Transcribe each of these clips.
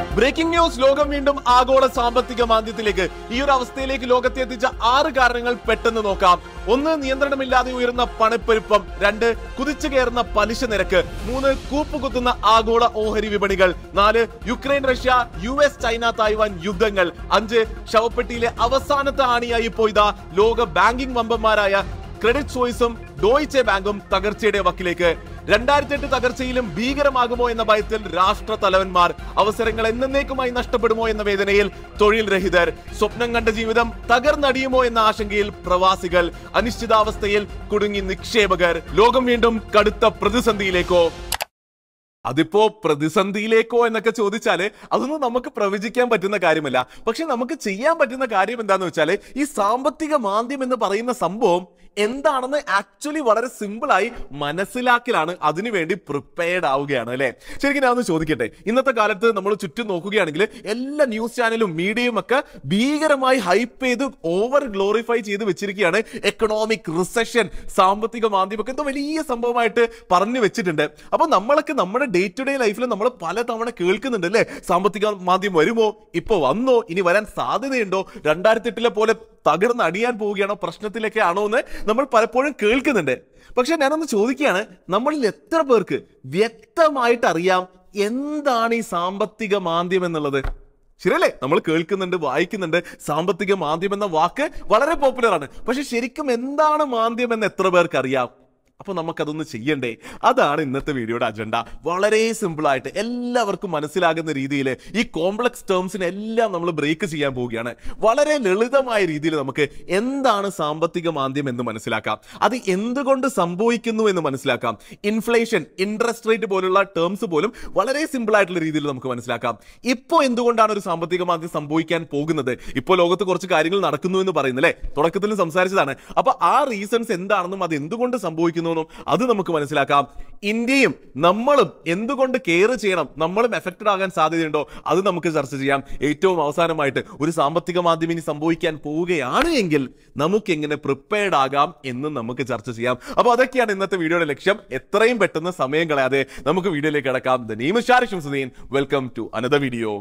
breaking news ലോകം വീണ്ടും ആഗോള സാമ്പത്തിക മാന്ദ്യത്തിലേക്ക് ഈ ഒരു അവസ്ഥയിലേക്ക് ലോകത്തെ എത്തിച്ച ആറ് കാരണങ്ങൾ പെട്ടെന്ന് നോക്കാം ഒന്ന് നിയന്ത്രണമില്ലാതെ ഉയർന്ന പണപ്പെരുപ്പം രണ്ട് കുതിച്ചു കയറുന്ന പലിശ നിരക്ക് മൂന്ന് കൂപ്പുകുത്തുന്ന ആഗോള ഓഹരി വിപണികൾ നാല് Ukraine Russia U S China Taiwan യുദ്ധങ്ങൾ അഞ്ച് ശവപ്പെട്ടിയിലെ അവസാനത്തെ ആണിയായി പോയതാ ലോക ബാങ്കിംഗ് വമ്പന്മാരായ ക്രെഡിറ്റ് സോയ്സും ഡോയിച്ചെ ബാങ്കും തകർച്ചയുടെ വക്കിലേക്ക് രണ്ടായിരത്തി എട്ട് തകർച്ചയിലും ഭീകരമാകുമോ എന്ന ഭയത്തിൽ രാഷ്ട്ര തലവന്മാർ അവസരങ്ങൾ എന്നേക്കുമായി നഷ്ടപ്പെടുമോ എന്ന വേദനയിൽ തൊഴിൽ രഹിതർ സ്വപ്നം കണ്ട ജീവിതം തകർന്നടിയുമോ എന്ന ആശങ്കയിൽ പ്രവാസികൾ അനിശ്ചിതാവസ്ഥയിൽ കുടുങ്ങി നിക്ഷേപകർ ലോകം വീണ്ടും കടുത്ത പ്രതിസന്ധിയിലേക്കോ അതിപ്പോ പ്രതിസന്ധിയിലേക്കോ എന്നൊക്കെ ചോദിച്ചാല് അതൊന്നും നമുക്ക് പ്രവചിക്കാൻ പറ്റുന്ന കാര്യമല്ല പക്ഷെ നമുക്ക് ചെയ്യാൻ പറ്റുന്ന കാര്യം എന്താന്ന് വെച്ചാല് ഈ സാമ്പത്തിക മാന്ദ്യം എന്ന് പറയുന്ന സംഭവം എന്താണെന്ന് ആക്ച്വലി വളരെ സിമ്പിൾ ആയി മനസ്സിലാക്കലാണ് അതിനുവേണ്ടി പ്രിപ്പയർഡ് ആവുകയാണ് അല്ലെ ശരിക്കും ഞാൻ ഒന്ന് ചോദിക്കട്ടെ ഇന്നത്തെ കാലത്ത് നമ്മൾ ചുറ്റും നോക്കുകയാണെങ്കിൽ എല്ലാ ന്യൂസ് ചാനലും മീഡിയയും ഒക്കെ ഭീകരമായി ഹൈപ്പ് ചെയ്ത് ഓവർ ഗ്ലോറിഫൈ ചെയ്ത് വെച്ചിരിക്കുകയാണ് എക്കണോമിക് റിസഷൻ സാമ്പത്തിക മാന്ദ്യം ഒക്കെ എന്തോ വലിയ സംഭവമായിട്ട് പറഞ്ഞു വെച്ചിട്ടുണ്ട് അപ്പൊ നമ്മളൊക്കെ നമ്മുടെ ഡേ ടു ഡേ ലൈഫിൽ നമ്മൾ പലതവണ കേൾക്കുന്നുണ്ട് അല്ലേ സാമ്പത്തിക മാന്ദ്യം വരുമോ ഇപ്പൊ വന്നോ ഇനി വരാൻ സാധ്യതയുണ്ടോ രണ്ടായിരത്തി എട്ടിലെ പോലെ തകർന്ന് അടിയാൻ പോവുകയാണോ പ്രശ്നത്തിലൊക്കെ ആണോ എന്ന് നമ്മൾ പലപ്പോഴും കേൾക്കുന്നുണ്ട് പക്ഷെ ഞാനൊന്ന് ചോദിക്കുകയാണ് നമ്മളിൽ എത്ര പേർക്ക് വ്യക്തമായിട്ട് അറിയാം എന്താണ് ഈ സാമ്പത്തിക മാന്ദ്യം എന്നുള്ളത് ശരിയല്ലേ നമ്മൾ കേൾക്കുന്നുണ്ട് വായിക്കുന്നുണ്ട് സാമ്പത്തിക മാന്ദ്യം എന്ന വാക്ക് വളരെ പോപ്പുലർ ആണ് പക്ഷെ ശരിക്കും എന്താണ് മാന്ദ്യം എന്ന് എത്ര പേർക്ക് അറിയാം അപ്പൊ നമുക്കതൊന്ന് ചെയ്യണ്ടേ അതാണ് ഇന്നത്തെ വീഡിയോയുടെ അജണ്ട വളരെ സിമ്പിൾ ആയിട്ട് എല്ലാവർക്കും മനസ്സിലാകുന്ന രീതിയിൽ ഈ കോംപ്ലക്സ് ടേംസിനെ എല്ലാം നമ്മൾ ബ്രേക്ക് ചെയ്യാൻ പോവുകയാണ് വളരെ ലളിതമായ രീതിയിൽ നമുക്ക് എന്താണ് സാമ്പത്തിക മാന്ദ്യം എന്ന് മനസ്സിലാക്കാം അത് എന്തുകൊണ്ട് സംഭവിക്കുന്നു എന്ന് മനസ്സിലാക്കാം ഇൻഫ്ലേഷൻ ഇൻട്രസ്റ്റ് റേറ്റ് പോലുള്ള ടേംസ് പോലും വളരെ സിമ്പിൾ ആയിട്ടുള്ള രീതിയിൽ നമുക്ക് മനസ്സിലാക്കാം ഇപ്പോൾ എന്തുകൊണ്ടാണ് ഒരു സാമ്പത്തിക മാന്ദ്യം സംഭവിക്കാൻ പോകുന്നത് ഇപ്പോൾ ലോകത്ത് കുറച്ച് കാര്യങ്ങൾ നടക്കുന്നു എന്ന് പറയുന്നു അല്ലേ തുടക്കത്തിൽ സംസാരിച്ചതാണ് അപ്പൊ ആ റീസൺസ് എന്താണെന്നും അത് എന്തുകൊണ്ട് സംഭവിക്കുന്നു എന്നും അത് നമുക്ക് മനസ്സിലാക്കാം ഇന്ത്യയും നമ്മളും എന്തുകൊണ്ട് കെയർ ചെയ്യണം നമ്മളും എഫക്റ്റഡ് ആകാൻ സാധ്യതയുണ്ടോ അത് നമുക്ക് ചർച്ച ചെയ്യാം ഏറ്റവും അവസാനമായിട്ട് ഒരു സാമ്പത്തിക മാധ്യമം ഇനി സംഭവിക്കാൻ പോവുകയാണ് എങ്കിൽ നമുക്ക് എങ്ങനെ പ്രിപ്പയർഡ് ആകാം എന്ന് നമുക്ക് ചർച്ച ചെയ്യാം അപ്പോൾ അതൊക്കെയാണ് ഇന്നത്തെ വീഡിയോയുടെ ലക്ഷ്യം എത്രയും പെട്ടെന്ന് സമയം കളയാതെ നമുക്ക് വീഡിയോയിലേക്ക് കിടക്കാം the name Sharishuddin welcome to another video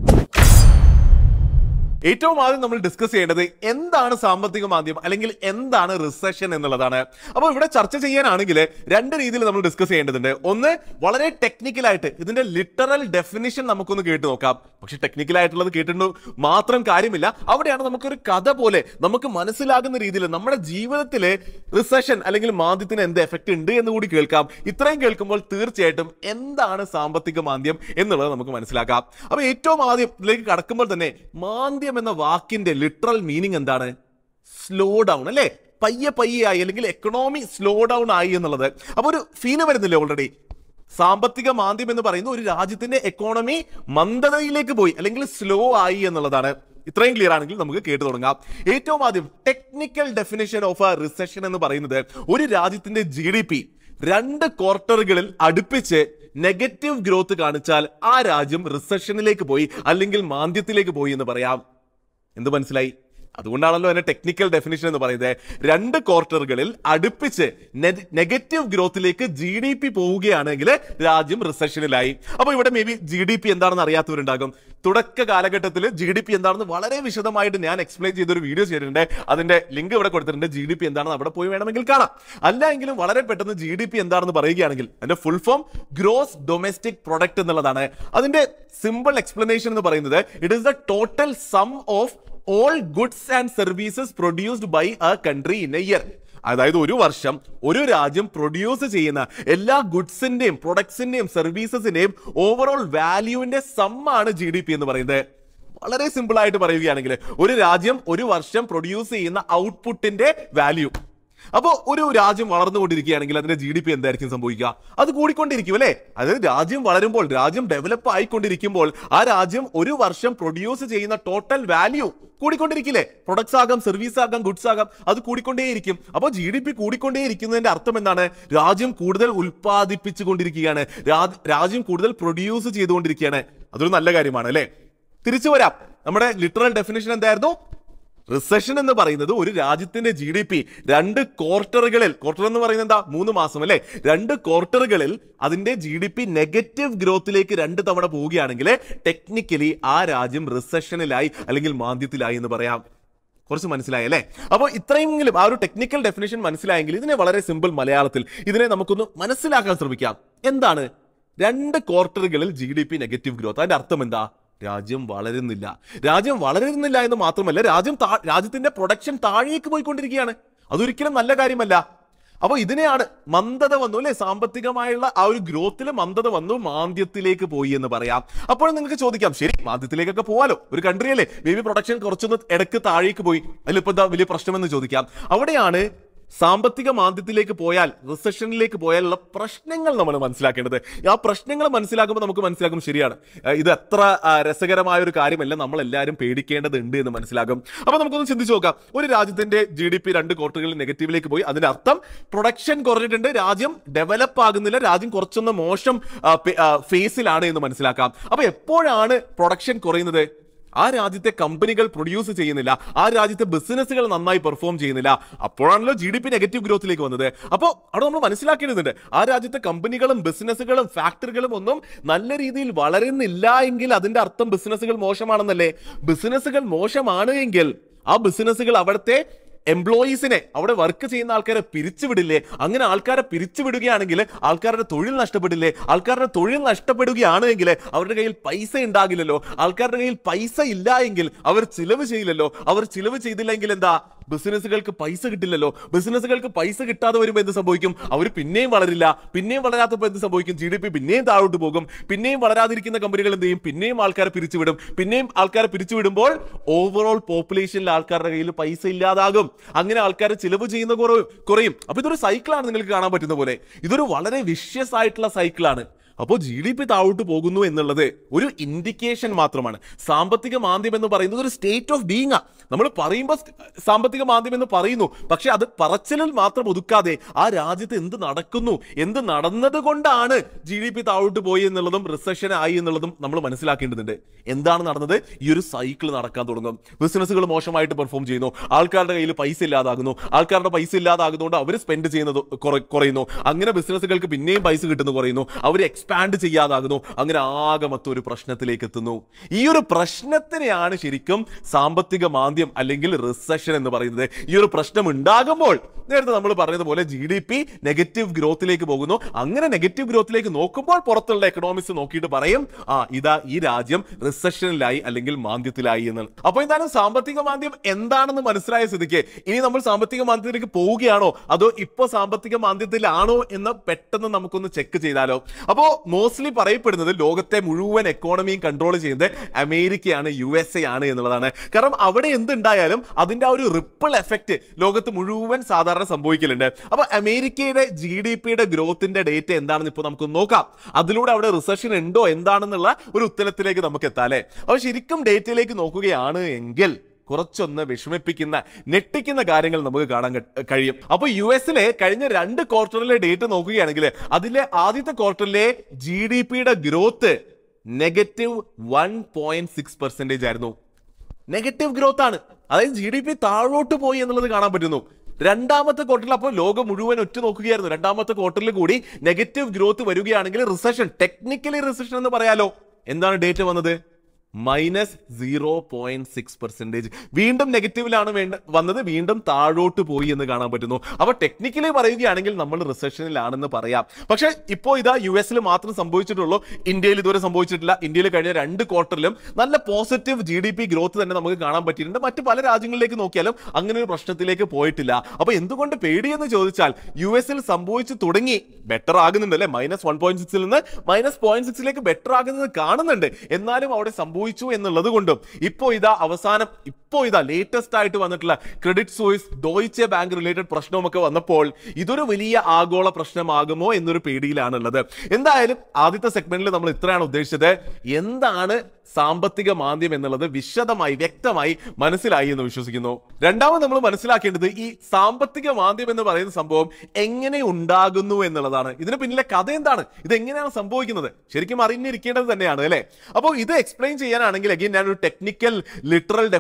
ഏറ്റവും ആദ്യം നമ്മൾ ഡിസ്കസ് ചെയ്യേണ്ടത് എന്താണ് സാമ്പത്തിക മാന്ദ്യം അല്ലെങ്കിൽ എന്താണ് റിസഷൻ എന്നുള്ളതാണ് അപ്പോൾ ഇവിടെ ചർച്ച ചെയ്യാനാണെങ്കിൽ രണ്ട് രീതിയിൽ നമ്മൾ ഡിസ്കസ് ചെയ്യേണ്ടതുണ്ട് ഒന്ന് വളരെ ടെക്നിക്കൽ ആയിട്ട് ഇതിന്റെ ലിറ്ററൽ ഡെഫിനിഷൻ നമുക്കൊന്ന് കേട്ട് നോക്കാം പക്ഷെ ടെക്നിക്കൽ ആയിട്ടുള്ളത് കേട്ടിട്ട് മാത്രം കാര്യമില്ല അവിടെയാണ് നമുക്കൊരു കഥ പോലെ നമുക്ക് മനസ്സിലാകുന്ന രീതിയിൽ നമ്മുടെ ജീവിതത്തിലെ റിസഷൻ അല്ലെങ്കിൽ മാന്ദ്യത്തിന് എന്ത് എഫക്റ്റ് ഉണ്ട് എന്ന് കൂടി കേൾക്കാം ഇത്രയും കേൾക്കുമ്പോൾ തീർച്ചയായിട്ടും എന്താണ് സാമ്പത്തിക മാന്ദ്യം എന്നുള്ളത് നമുക്ക് മനസ്സിലാക്കാം അപ്പൊ ഏറ്റവും ആദ്യം ഇതിലേക്ക് കടക്കുമ്പോൾ തന്നെ മാന്ദ്യം എന്ന വാക്കിന്റെ ലിറ്ററൽ മീനിങ് എന്താണ് സ്ലോ ഡൗൺ അല്ലേ പയ്യെ പയ്യെ ആയി അല്ലെങ്കിൽ എക്കണോമി സ്ലോ ഡൗൺ ആയി എന്നുള്ളത് അപ്പൊ ഒരു ഫീല് വരുന്നില്ലേ ഓൾറെഡി സാമ്പത്തിക മാന്ദ്യം എന്ന് പറയുന്ന ഒരു രാജ്യത്തിന്റെ എക്കോണമി മന്ദതയിലേക്ക് പോയി അല്ലെങ്കിൽ സ്ലോ ആയി എന്നുള്ളതാണ് ഇത്രയും ക്ലിയർ ആണെങ്കിൽ നമുക്ക് കേട്ടു തുടങ്ങാം ഏറ്റവും ആദ്യം technical definition of a recession എന്ന് പറയുന്നത് ഒരു രാജ്യത്തിന്റെ ജി ഡി പി രണ്ട് ക്വാർട്ടറുകളിൽ അടുപ്പിച്ച് നെഗറ്റീവ് ഗ്രോത്ത് കാണിച്ചാൽ ആ രാജ്യം റിസഷനിലേക്ക് പോയി അല്ലെങ്കിൽ മാന്ദ്യത്തിലേക്ക് പോയി എന്ന് പറയാം എന്ത് മനസ്സിലായി അതുകൊണ്ടാണല്ലോ അതിന്റെ ടെക്നിക്കൽ ഡെഫിനിഷൻ എന്ന് പറയുന്നത് രണ്ട് ക്വാർട്ടറുകളിൽ അടുപ്പിച്ച് നെഗറ്റീവ് ഗ്രോത്തിലേക്ക് ജി ഡി പി പോവുകയാണെങ്കിൽ രാജ്യം റിസഷനിലായി അപ്പൊ ഇവിടെ may be G D P എന്താണെന്ന് അറിയാത്തവരുണ്ടാകും തുടക്ക കാലഘട്ടത്തിൽ ജി ഡി പി എന്താണെന്ന് വളരെ വിശദമായിട്ട് ഞാൻ എക്സ്പ്ലെയിൻ ചെയ്തൊരു വീഡിയോ ചെയ്തിട്ടുണ്ട് അതിന്റെ ലിങ്ക് ഇവിടെ കൊടുത്തിട്ടുണ്ട് ജി ഡി പി എന്താണെന്ന് അവിടെ പോയി വേണമെങ്കിൽ കാണാം അല്ല എങ്കിലും വളരെ പെട്ടെന്ന് ജി ഡി പി എന്താണെന്ന് പറയുകയാണെങ്കിൽ അതിന്റെ full form gross domestic product എന്നുള്ളതാണ് അതിന്റെ സിമ്പിൾ എക്സ്പ്ലനേഷൻ എന്ന് പറയുന്നത് it is the total sum of all goods and services produced by a country in a year അതായത് ഒരു വർഷം ഒരു രാജ്യം പ്രൊഡ്യൂസ് ചെയ്യുന്ന എല്ലാ ഗുഡ്സിന്റെയും പ്രൊഡക്ട്സിന്റെയും സർവീസസിന്റെയും ഓവറോൾ വാല്യൂവിന്റെ സമ്മാണ് ജി ഡി പി എന്ന് പറയുന്നത് വളരെ സിമ്പിൾ ആയിട്ട് പറയുകയാണെങ്കിൽ ഒരു രാജ്യം ഒരു വർഷം പ്രൊഡ്യൂസ് ചെയ്യുന്ന ഔട്ട്പുട്ടിന്റെ വാല്യൂ അപ്പോൾ ഒരു രാജ്യം വളർന്നുകൊണ്ടിരിക്കുകയാണെങ്കിൽ അതിന്റെ ജി ഡി പി എന്തായിരിക്കും സംഭവിക്കുക അത് കൂടിക്കൊണ്ടിരിക്കും അല്ലേ അതായത് രാജ്യം വളരുമ്പോൾ രാജ്യം ഡെവലപ്പ് ആയിക്കൊണ്ടിരിക്കുമ്പോൾ ആ രാജ്യം ഒരു വർഷം പ്രൊഡ്യൂസ് ചെയ്യുന്ന ടോട്ടൽ വാല്യൂ കൂടിക്കൊണ്ടിരിക്കില്ലേ പ്രൊഡക്ട്സ് ആകാം സർവീസ് ആകാം ഗുഡ്സ് ആകാം അത് കൂടിക്കൊണ്ടേയിരിക്കും അപ്പോൾ ജി ഡി പി കൂടിക്കൊണ്ടേയിരിക്കുന്നതിന്റെ അർത്ഥം എന്താണ് രാജ്യം കൂടുതൽ ഉൽപ്പാദിപ്പിച്ചുകൊണ്ടിരിക്കുകയാണ് രാ- രാജ്യം കൂടുതൽ പ്രൊഡ്യൂസ് ചെയ്തുകൊണ്ടിരിക്കുകയാണ് അതൊരു നല്ല കാര്യമാണ് അല്ലേ തിരിച്ചു വരാം നമ്മുടെ ലിറ്ററൽ ഡെഫിനേഷൻ എന്തായിരുന്നു റിസഷൻ എന്ന് പറയുന്നത് ഒരു രാജ്യത്തിന്റെ ജി ഡി പി രണ്ട് ക്വാർട്ടറുകളിൽ ക്വാർട്ടർ എന്ന് പറയുന്നത് എന്താ മൂന്ന് മാസം അല്ലെ രണ്ട് ക്വാർട്ടറുകളിൽ അതിന്റെ ജി ഡി പി നെഗറ്റീവ് ഗ്രോത്തിലേക്ക് രണ്ട് തവണ പോവുകയാണെങ്കിൽ ടെക്നിക്കലി ആ രാജ്യം റിസഷനിലായി അല്ലെങ്കിൽ മാന്ദ്യത്തിലായി എന്ന് പറയാം കുറച്ച് മനസ്സിലായി അല്ലേ അപ്പോൾ ഇത്രയെങ്കിലും ആ ഒരു ടെക്നിക്കൽ ഡെഫിനേഷൻ മനസ്സിലായെങ്കിൽ ഇതിനെ വളരെ സിമ്പിൾ മലയാളത്തിൽ ഇതിനെ നമുക്കൊന്ന് മനസ്സിലാക്കാൻ ശ്രമിക്കാം എന്താണ് രണ്ട് ക്വാർട്ടറുകളിൽ G D P negative growth അതിന്റെ അർത്ഥം എന്താ രാജ്യം വളരുന്നില്ല രാജ്യം വളരുന്നില്ല എന്ന് മാത്രമല്ല രാജ്യം താ- രാജ്യത്തിന്റെ പ്രൊഡക്ഷൻ താഴേക്ക് പോയിക്കൊണ്ടിരിക്കുകയാണ് അതൊരിക്കലും നല്ല കാര്യമല്ല അപ്പോൾ ഇതിനെയാണ് മന്ദത വന്നു അല്ലെ സാമ്പത്തികമായുള്ള ആ ഒരു ഗ്രോത്തിൽ മന്ദത വന്നു മാന്ദ്യത്തിലേക്ക് പോയി എന്ന് പറയാം അപ്പോൾ നിങ്ങൾക്ക് ചോദിക്കാം ശരി മാന്ദ്യത്തിലേക്കൊക്കെ പോവാലോ ഒരു കൺട്രി അല്ലേ ബേബി പ്രൊഡക്ഷൻ കുറച്ചൊന്ന് ഇടക്ക് താഴേക്ക് പോയി അതിലിപ്പോ എന്താ വലിയ പ്രശ്നമെന്ന് ചോദിക്കാം അവിടെയാണ് സാമ്പത്തിക മാന്ദ്യത്തിലേക്ക് പോയാൽ റിസഷനിലേക്ക് പോയാലുള്ള പ്രശ്നങ്ങൾ നമ്മൾ മനസ്സിലാക്കേണ്ടത് ആ പ്രശ്നങ്ങൾ മനസ്സിലാക്കുമ്പോൾ നമുക്ക് മനസ്സിലാക്കും ശരിയാണ് ആ, ഇത് എത്ര ആ, രസകരമായ ഒരു കാര്യമല്ല നമ്മൾ എല്ലാവരും പേടിക്കേണ്ടതുണ്ട് എന്ന് മനസ്സിലാകും അപ്പൊ നമുക്കൊന്ന് ചിന്തിച്ചു നോക്കാം ഒരു രാജ്യത്തിന്റെ ജി ഡി പി രണ്ട് ക്വാർട്ടറുകളിൽ നെഗറ്റീവിലേക്ക് പോയി അതിന്റെ അർത്ഥം പ്രൊഡക്ഷൻ കുറഞ്ഞിട്ടുണ്ട് രാജ്യം ഡെവലപ്പ് ആകുന്നില്ല രാജ്യം കുറച്ചൊന്ന് മോശം ആ, പെ- ആ, ഫേസിലാണ് എന്ന് മനസ്സിലാക്കാം അപ്പൊ എപ്പോഴാണ് പ്രൊഡക്ഷൻ കുറയുന്നത് ആ രാജ്യത്തെ കമ്പനികൾ പ്രൊഡ്യൂസ് ചെയ്യുന്നില്ല ആ രാജ്യത്തെ ബിസിനസ്സുകൾ നന്നായി പെർഫോം ചെയ്യുന്നില്ല അപ്പോഴാണല്ലോ ജി ഡി പി നെഗറ്റീവ് ഗ്രോത്തിലേക്ക് വന്നത് അപ്പോൾ അവിടെ നമ്മൾ മനസ്സിലാക്കേണ്ടതുണ്ട് ആ രാജ്യത്തെ കമ്പനികളും ബിസിനസ്സുകളും ഫാക്ടറികളും ഒന്നും നല്ല രീതിയിൽ വളരുന്നില്ല എങ്കിൽ അതിന്റെ അർത്ഥം ബിസിനസ്സുകൾ മോശമാണെന്നല്ലേ ബിസിനസ്സുകൾ മോശമാണ് എങ്കിൽ ആ ബിസിനസ്സുകൾ അവിടുത്തെ എംപ്ലോയീസിനെ അവിടെ വർക്ക് ചെയ്യുന്ന ആൾക്കാരെ പിരിച്ചുവിടില്ലേ അങ്ങനെ ആൾക്കാരെ പിരിച്ചുവിടുകയാണെങ്കിൽ ആൾക്കാരുടെ തൊഴിൽ നഷ്ടപ്പെടില്ലേ ആൾക്കാരുടെ തൊഴിൽ നഷ്ടപ്പെടുകയാണ് എങ്കിൽ അവരുടെ കയ്യിൽ പൈസ ഉണ്ടാകില്ലല്ലോ ആൾക്കാരുടെ കയ്യിൽ പൈസ ഇല്ല എങ്കിൽ അവർ ചിലവ് ചെയ്യില്ലല്ലോ അവർ ചിലവ് ചെയ്തില്ലെങ്കിൽ എന്താ ബിസിനസ്സുകൾക്ക് പൈസ കിട്ടില്ലല്ലോ ബിസിനസ്സുകൾക്ക് പൈസ കിട്ടാതെ വരുമ്പോൾ എന്ത് സംഭവിക്കും അവർ പിന്നെയും വളരില്ല പിന്നെയും വളരാത്തപ്പോൾ എന്ത് സംഭവിക്കും ജി ഡി പി പിന്നെയും താഴോട്ട് പോകും പിന്നെയും വളരാതിരിക്കുന്ന കമ്പനികൾ എന്ത് ചെയ്യും പിന്നെയും ആൾക്കാരെ പിരിച്ചുവിടും പിന്നെയും ആൾക്കാരെ പിരിച്ചുവിടുമ്പോൾ ഓവറോൾ പോപ്പുലേഷനിൽ ആൾക്കാരുടെ കയ്യിൽ പൈസ ഇല്ലാതാകും അങ്ങനെ ആൾക്കാർ ചിലവ് ചെയ്യുന്ന കുറവ് കുറയും അപ്പൊ ഇതൊരു സൈക്കിളാണ് നിങ്ങൾക്ക് കാണാൻ പറ്റുന്ന പോലെ ഇതൊരു വളരെ വിഷ്യസ് ആയിട്ടുള്ള സൈക്കിളാണ് അപ്പോൾ ജി ഡി പി താഴോട്ട് പോകുന്നു എന്നുള്ളത് ഒരു ഇൻഡിക്കേഷൻ മാത്രമാണ് സാമ്പത്തിക മാന്ദ്യം എന്ന് പറയുന്നത് ഒരു സ്റ്റേറ്റ് ഓഫ് ബീങ് നമ്മൾ പറയുമ്പോൾ സാമ്പത്തിക മാന്ദ്യം എന്ന് പറയുന്നു പക്ഷെ അത് പറച്ചിലിൽ മാത്രം ഒതുക്കാതെ ആ രാജ്യത്ത് എന്ത് നടക്കുന്നു എന്ത് നടന്നത് കൊണ്ടാണ് ജി ഡി പി താഴോട്ട് പോയി എന്നുള്ളതും റിസഷൻ ആയി എന്നുള്ളതും നമ്മൾ മനസ്സിലാക്കേണ്ടതുണ്ട് എന്താണ് നടന്നത് ഈ ഒരു സൈക്കിൾ നടക്കാൻ തുടങ്ങും ബിസിനസ്സുകൾ മോശമായിട്ട് പെർഫോം ചെയ്യുന്നു ആൾക്കാരുടെ കയ്യിൽ പൈസ ഇല്ലാതാകുന്നു ആൾക്കാരുടെ പൈസ ഇല്ലാതാകുന്നതുകൊണ്ട് അവർ സ്പെൻഡ് ചെയ്യുന്നത് കുറ- കുറയുന്നു അങ്ങനെ ബിസിനസ്സുകൾക്ക് പിന്നെയും പൈസ കിട്ടുന്നു കുറയുന്നു അവർ എക്സ്പാൻഡ് ചെയ്യാതാകുന്നു അങ്ങനെ ആകെ മൊത്തം ഒരു പ്രശ്നത്തിലേക്ക് എത്തുന്നു ഈ ഒരു പ്രശ്നത്തിനെയാണ് ശരിക്കും സാമ്പത്തിക മാന്ദ്യം അല്ലെങ്കിൽ റിസഷൻ എന്ന് പറയുന്നത് ഈ ഒരു പ്രശ്നം ഉണ്ടാകുമ്പോൾ നേരത്തെ നമ്മൾ പറഞ്ഞതുപോലെ ജി ഡി പി നെഗറ്റീവ് ഗ്രോത്തിലേക്ക് പോകുന്നു അങ്ങനെ നെഗറ്റീവ് ഗ്രോത്തിലേക്ക് നോക്കുമ്പോൾ പുറത്തുള്ള എക്കണോമിക്സ് നോക്കിയിട്ട് പറയും ആ ഇതാ ഈ രാജ്യം റിസഷനിലായി അല്ലെങ്കിൽ മാന്ദ്യത്തിലായി എന്ന് അപ്പൊ എന്താണ് സാമ്പത്തിക മാന്ദ്യം എന്താണെന്ന് മനസ്സിലായ സ്ഥിതിക്ക് ഇനി നമ്മൾ സാമ്പത്തിക മാന്ദ്യത്തിലേക്ക് പോവുകയാണോ അതോ ഇപ്പൊ സാമ്പത്തിക മാന്ദ്യത്തിലാണോ എന്ന് പെട്ടെന്ന് നമുക്കൊന്ന് ചെക്ക് ചെയ്താലോ അപ്പോ മോസ്റ്റ്ലി പറയപ്പെടുന്നത് ലോകത്തെ മുഴുവൻ എക്കോണമിയും കൺട്രോൾ ചെയ്യുന്നത് അമേരിക്കയാണ് യു എസ് എ ആണ് എന്നുള്ളതാണ് കാരണം അവിടെ എന്തുണ്ടായാലും അതിന്റെ ആ ഒരു റിപ്പിൾ എഫക്റ്റ് ലോകത്ത് മുഴുവൻ സാധാരണ സംഭവിക്കലുണ്ട് അപ്പൊ അമേരിക്കയുടെ ജി ഡി പിയുടെ ഗ്രോത്തിന്റെ ഡേറ്റ് എന്താണെന്ന് ഇപ്പോൾ നമുക്ക് നോക്കാം അതിലൂടെ അവിടെ റിസഷൻ ഉണ്ടോ എന്താണെന്നുള്ള ഒരു ഉത്തരത്തിലേക്ക് നമുക്ക് എത്താം അല്ലെ അപ്പൊ ശരിക്കും ഡേറ്റയിലേക്ക് നോക്കുകയാണ് എങ്കിൽ കുറച്ചൊന്ന് വിഷമിപ്പിക്കുന്ന ഞെട്ടിക്കുന്ന കാര്യങ്ങൾ നമുക്ക് കാണാൻ ക- കഴിയും അപ്പൊ യു എസിലെ കഴിഞ്ഞ രണ്ട് ക്വാർട്ടറിലെ ഡേറ്റ് നോക്കുകയാണെങ്കിൽ അതിലെ ആദ്യത്തെ ക്വാർട്ടറിലെ ജി ഡി പിയുടെ growth negative one point six percentage ആയിരുന്നു നെഗറ്റീവ് ഗ്രോത്ത് ആണ് അതായത് ജി ഡി പി താഴോട്ട് പോയി എന്നുള്ളത് കാണാൻ പറ്റുന്നു രണ്ടാമത്തെ ക്വാർട്ടറിൽ അപ്പോൾ ലോകം മുഴുവൻ ഒറ്റ നോക്കുകയായിരുന്നു രണ്ടാമത്തെ ക്വാർട്ടറിൽ കൂടി നെഗറ്റീവ് ഗ്രോത്ത് വരികയാണെങ്കിൽ റിസഷൻ ടെക്നിക്കലി റിസഷൻ എന്ന് പറയാലോ എന്താണ് ഡേറ്റ് വന്നത് minus zero point six percentage വീണ്ടും നെഗറ്റീവിലാണ് വേണ്ട വന്നത് വീണ്ടും താഴോട്ട് പോയി എന്ന് കാണാൻ പറ്റുന്നു അപ്പൊ ടെക്നിക്കലി പറയുകയാണെങ്കിൽ നമ്മൾ റിസഷനിലാണെന്ന് പറയാം പക്ഷെ ഇപ്പോൾ ഇതാ യു എസിൽ മാത്രം സംഭവിച്ചിട്ടുള്ളൂ ഇന്ത്യയിൽ ഇതുവരെ സംഭവിച്ചിട്ടില്ല ഇന്ത്യയിൽ കഴിഞ്ഞ രണ്ട് ക്വാർട്ടറിലും നല്ല positive G D P growth തന്നെ നമുക്ക് കാണാൻ പറ്റിയിട്ടുണ്ട് മറ്റ് പല രാജ്യങ്ങളിലേക്ക് നോക്കിയാലും അങ്ങനെ ഒരു പ്രശ്നത്തിലേക്ക് പോയിട്ടില്ല അപ്പൊ എന്തുകൊണ്ട് പേടിയെന്ന് ചോദിച്ചാൽ യു എസിൽ സംഭവിച്ചു തുടങ്ങി ബെറ്റർ ആകുന്നുണ്ട് അല്ലെ മൈനസ് വൺ പോയിന്റ് സിക്സിൽ നിന്ന് മൈനസ് പോയിന്റ് സിക്സിലേക്ക് ബെറ്റർ ആകുന്നത് കാണുന്നുണ്ട് എന്നാലും അവിടെ സംഭവിച്ചു എന്നുള്ളത് കൊണ്ടും ഇപ്പോ ഇതാ അവസാനം ഇപ്പോ ഇതാ ലേറ്റസ്റ്റ് ആയിട്ട് വന്നിട്ടുള്ള Credit Suisse Deutsche Bank related പ്രശ്നമൊക്കെ വന്നപ്പോൾ ഇതൊരു വലിയ ആഗോള പ്രശ്നമാകുമോ എന്നൊരു പേടിയിലാണുള്ളത് എന്തായാലും ആദ്യത്തെ സെഗ്മെന്റിൽ നമ്മൾ ഇത്രയാണ് ഉദ്ദേശിച്ചത് എന്താണ് സാമ്പത്തിക മാന്ദ്യം എന്നുള്ളത് വിശദമായി വ്യക്തമായി മനസ്സിലായി എന്ന് വിശ്വസിക്കുന്നു രണ്ടാമത് നമ്മൾ മനസ്സിലാക്കേണ്ടത് ഈ സാമ്പത്തിക മാന്ദ്യം എന്ന് പറയുന്ന സംഭവം എങ്ങനെ ഉണ്ടാകുന്നു എന്നുള്ളതാണ് ഇതിന് പിന്നിലെ കഥ എന്താണ് ഇത് എങ്ങനെയാണ് സംഭവിക്കുന്നത് ശരിക്കും അറിഞ്ഞിരിക്കേണ്ടത് തന്നെയാണ് അല്ലെ അപ്പോൾ ഇത് എക്സ്പ്ലെയിൻ ചെയ്യാനാണെങ്കിൽ അഗൈൻ ഞാൻ ഒരു ടെക്നിക്കൽ ലിറ്ററൽ ഡെഫിനിഷനിലേക്ക്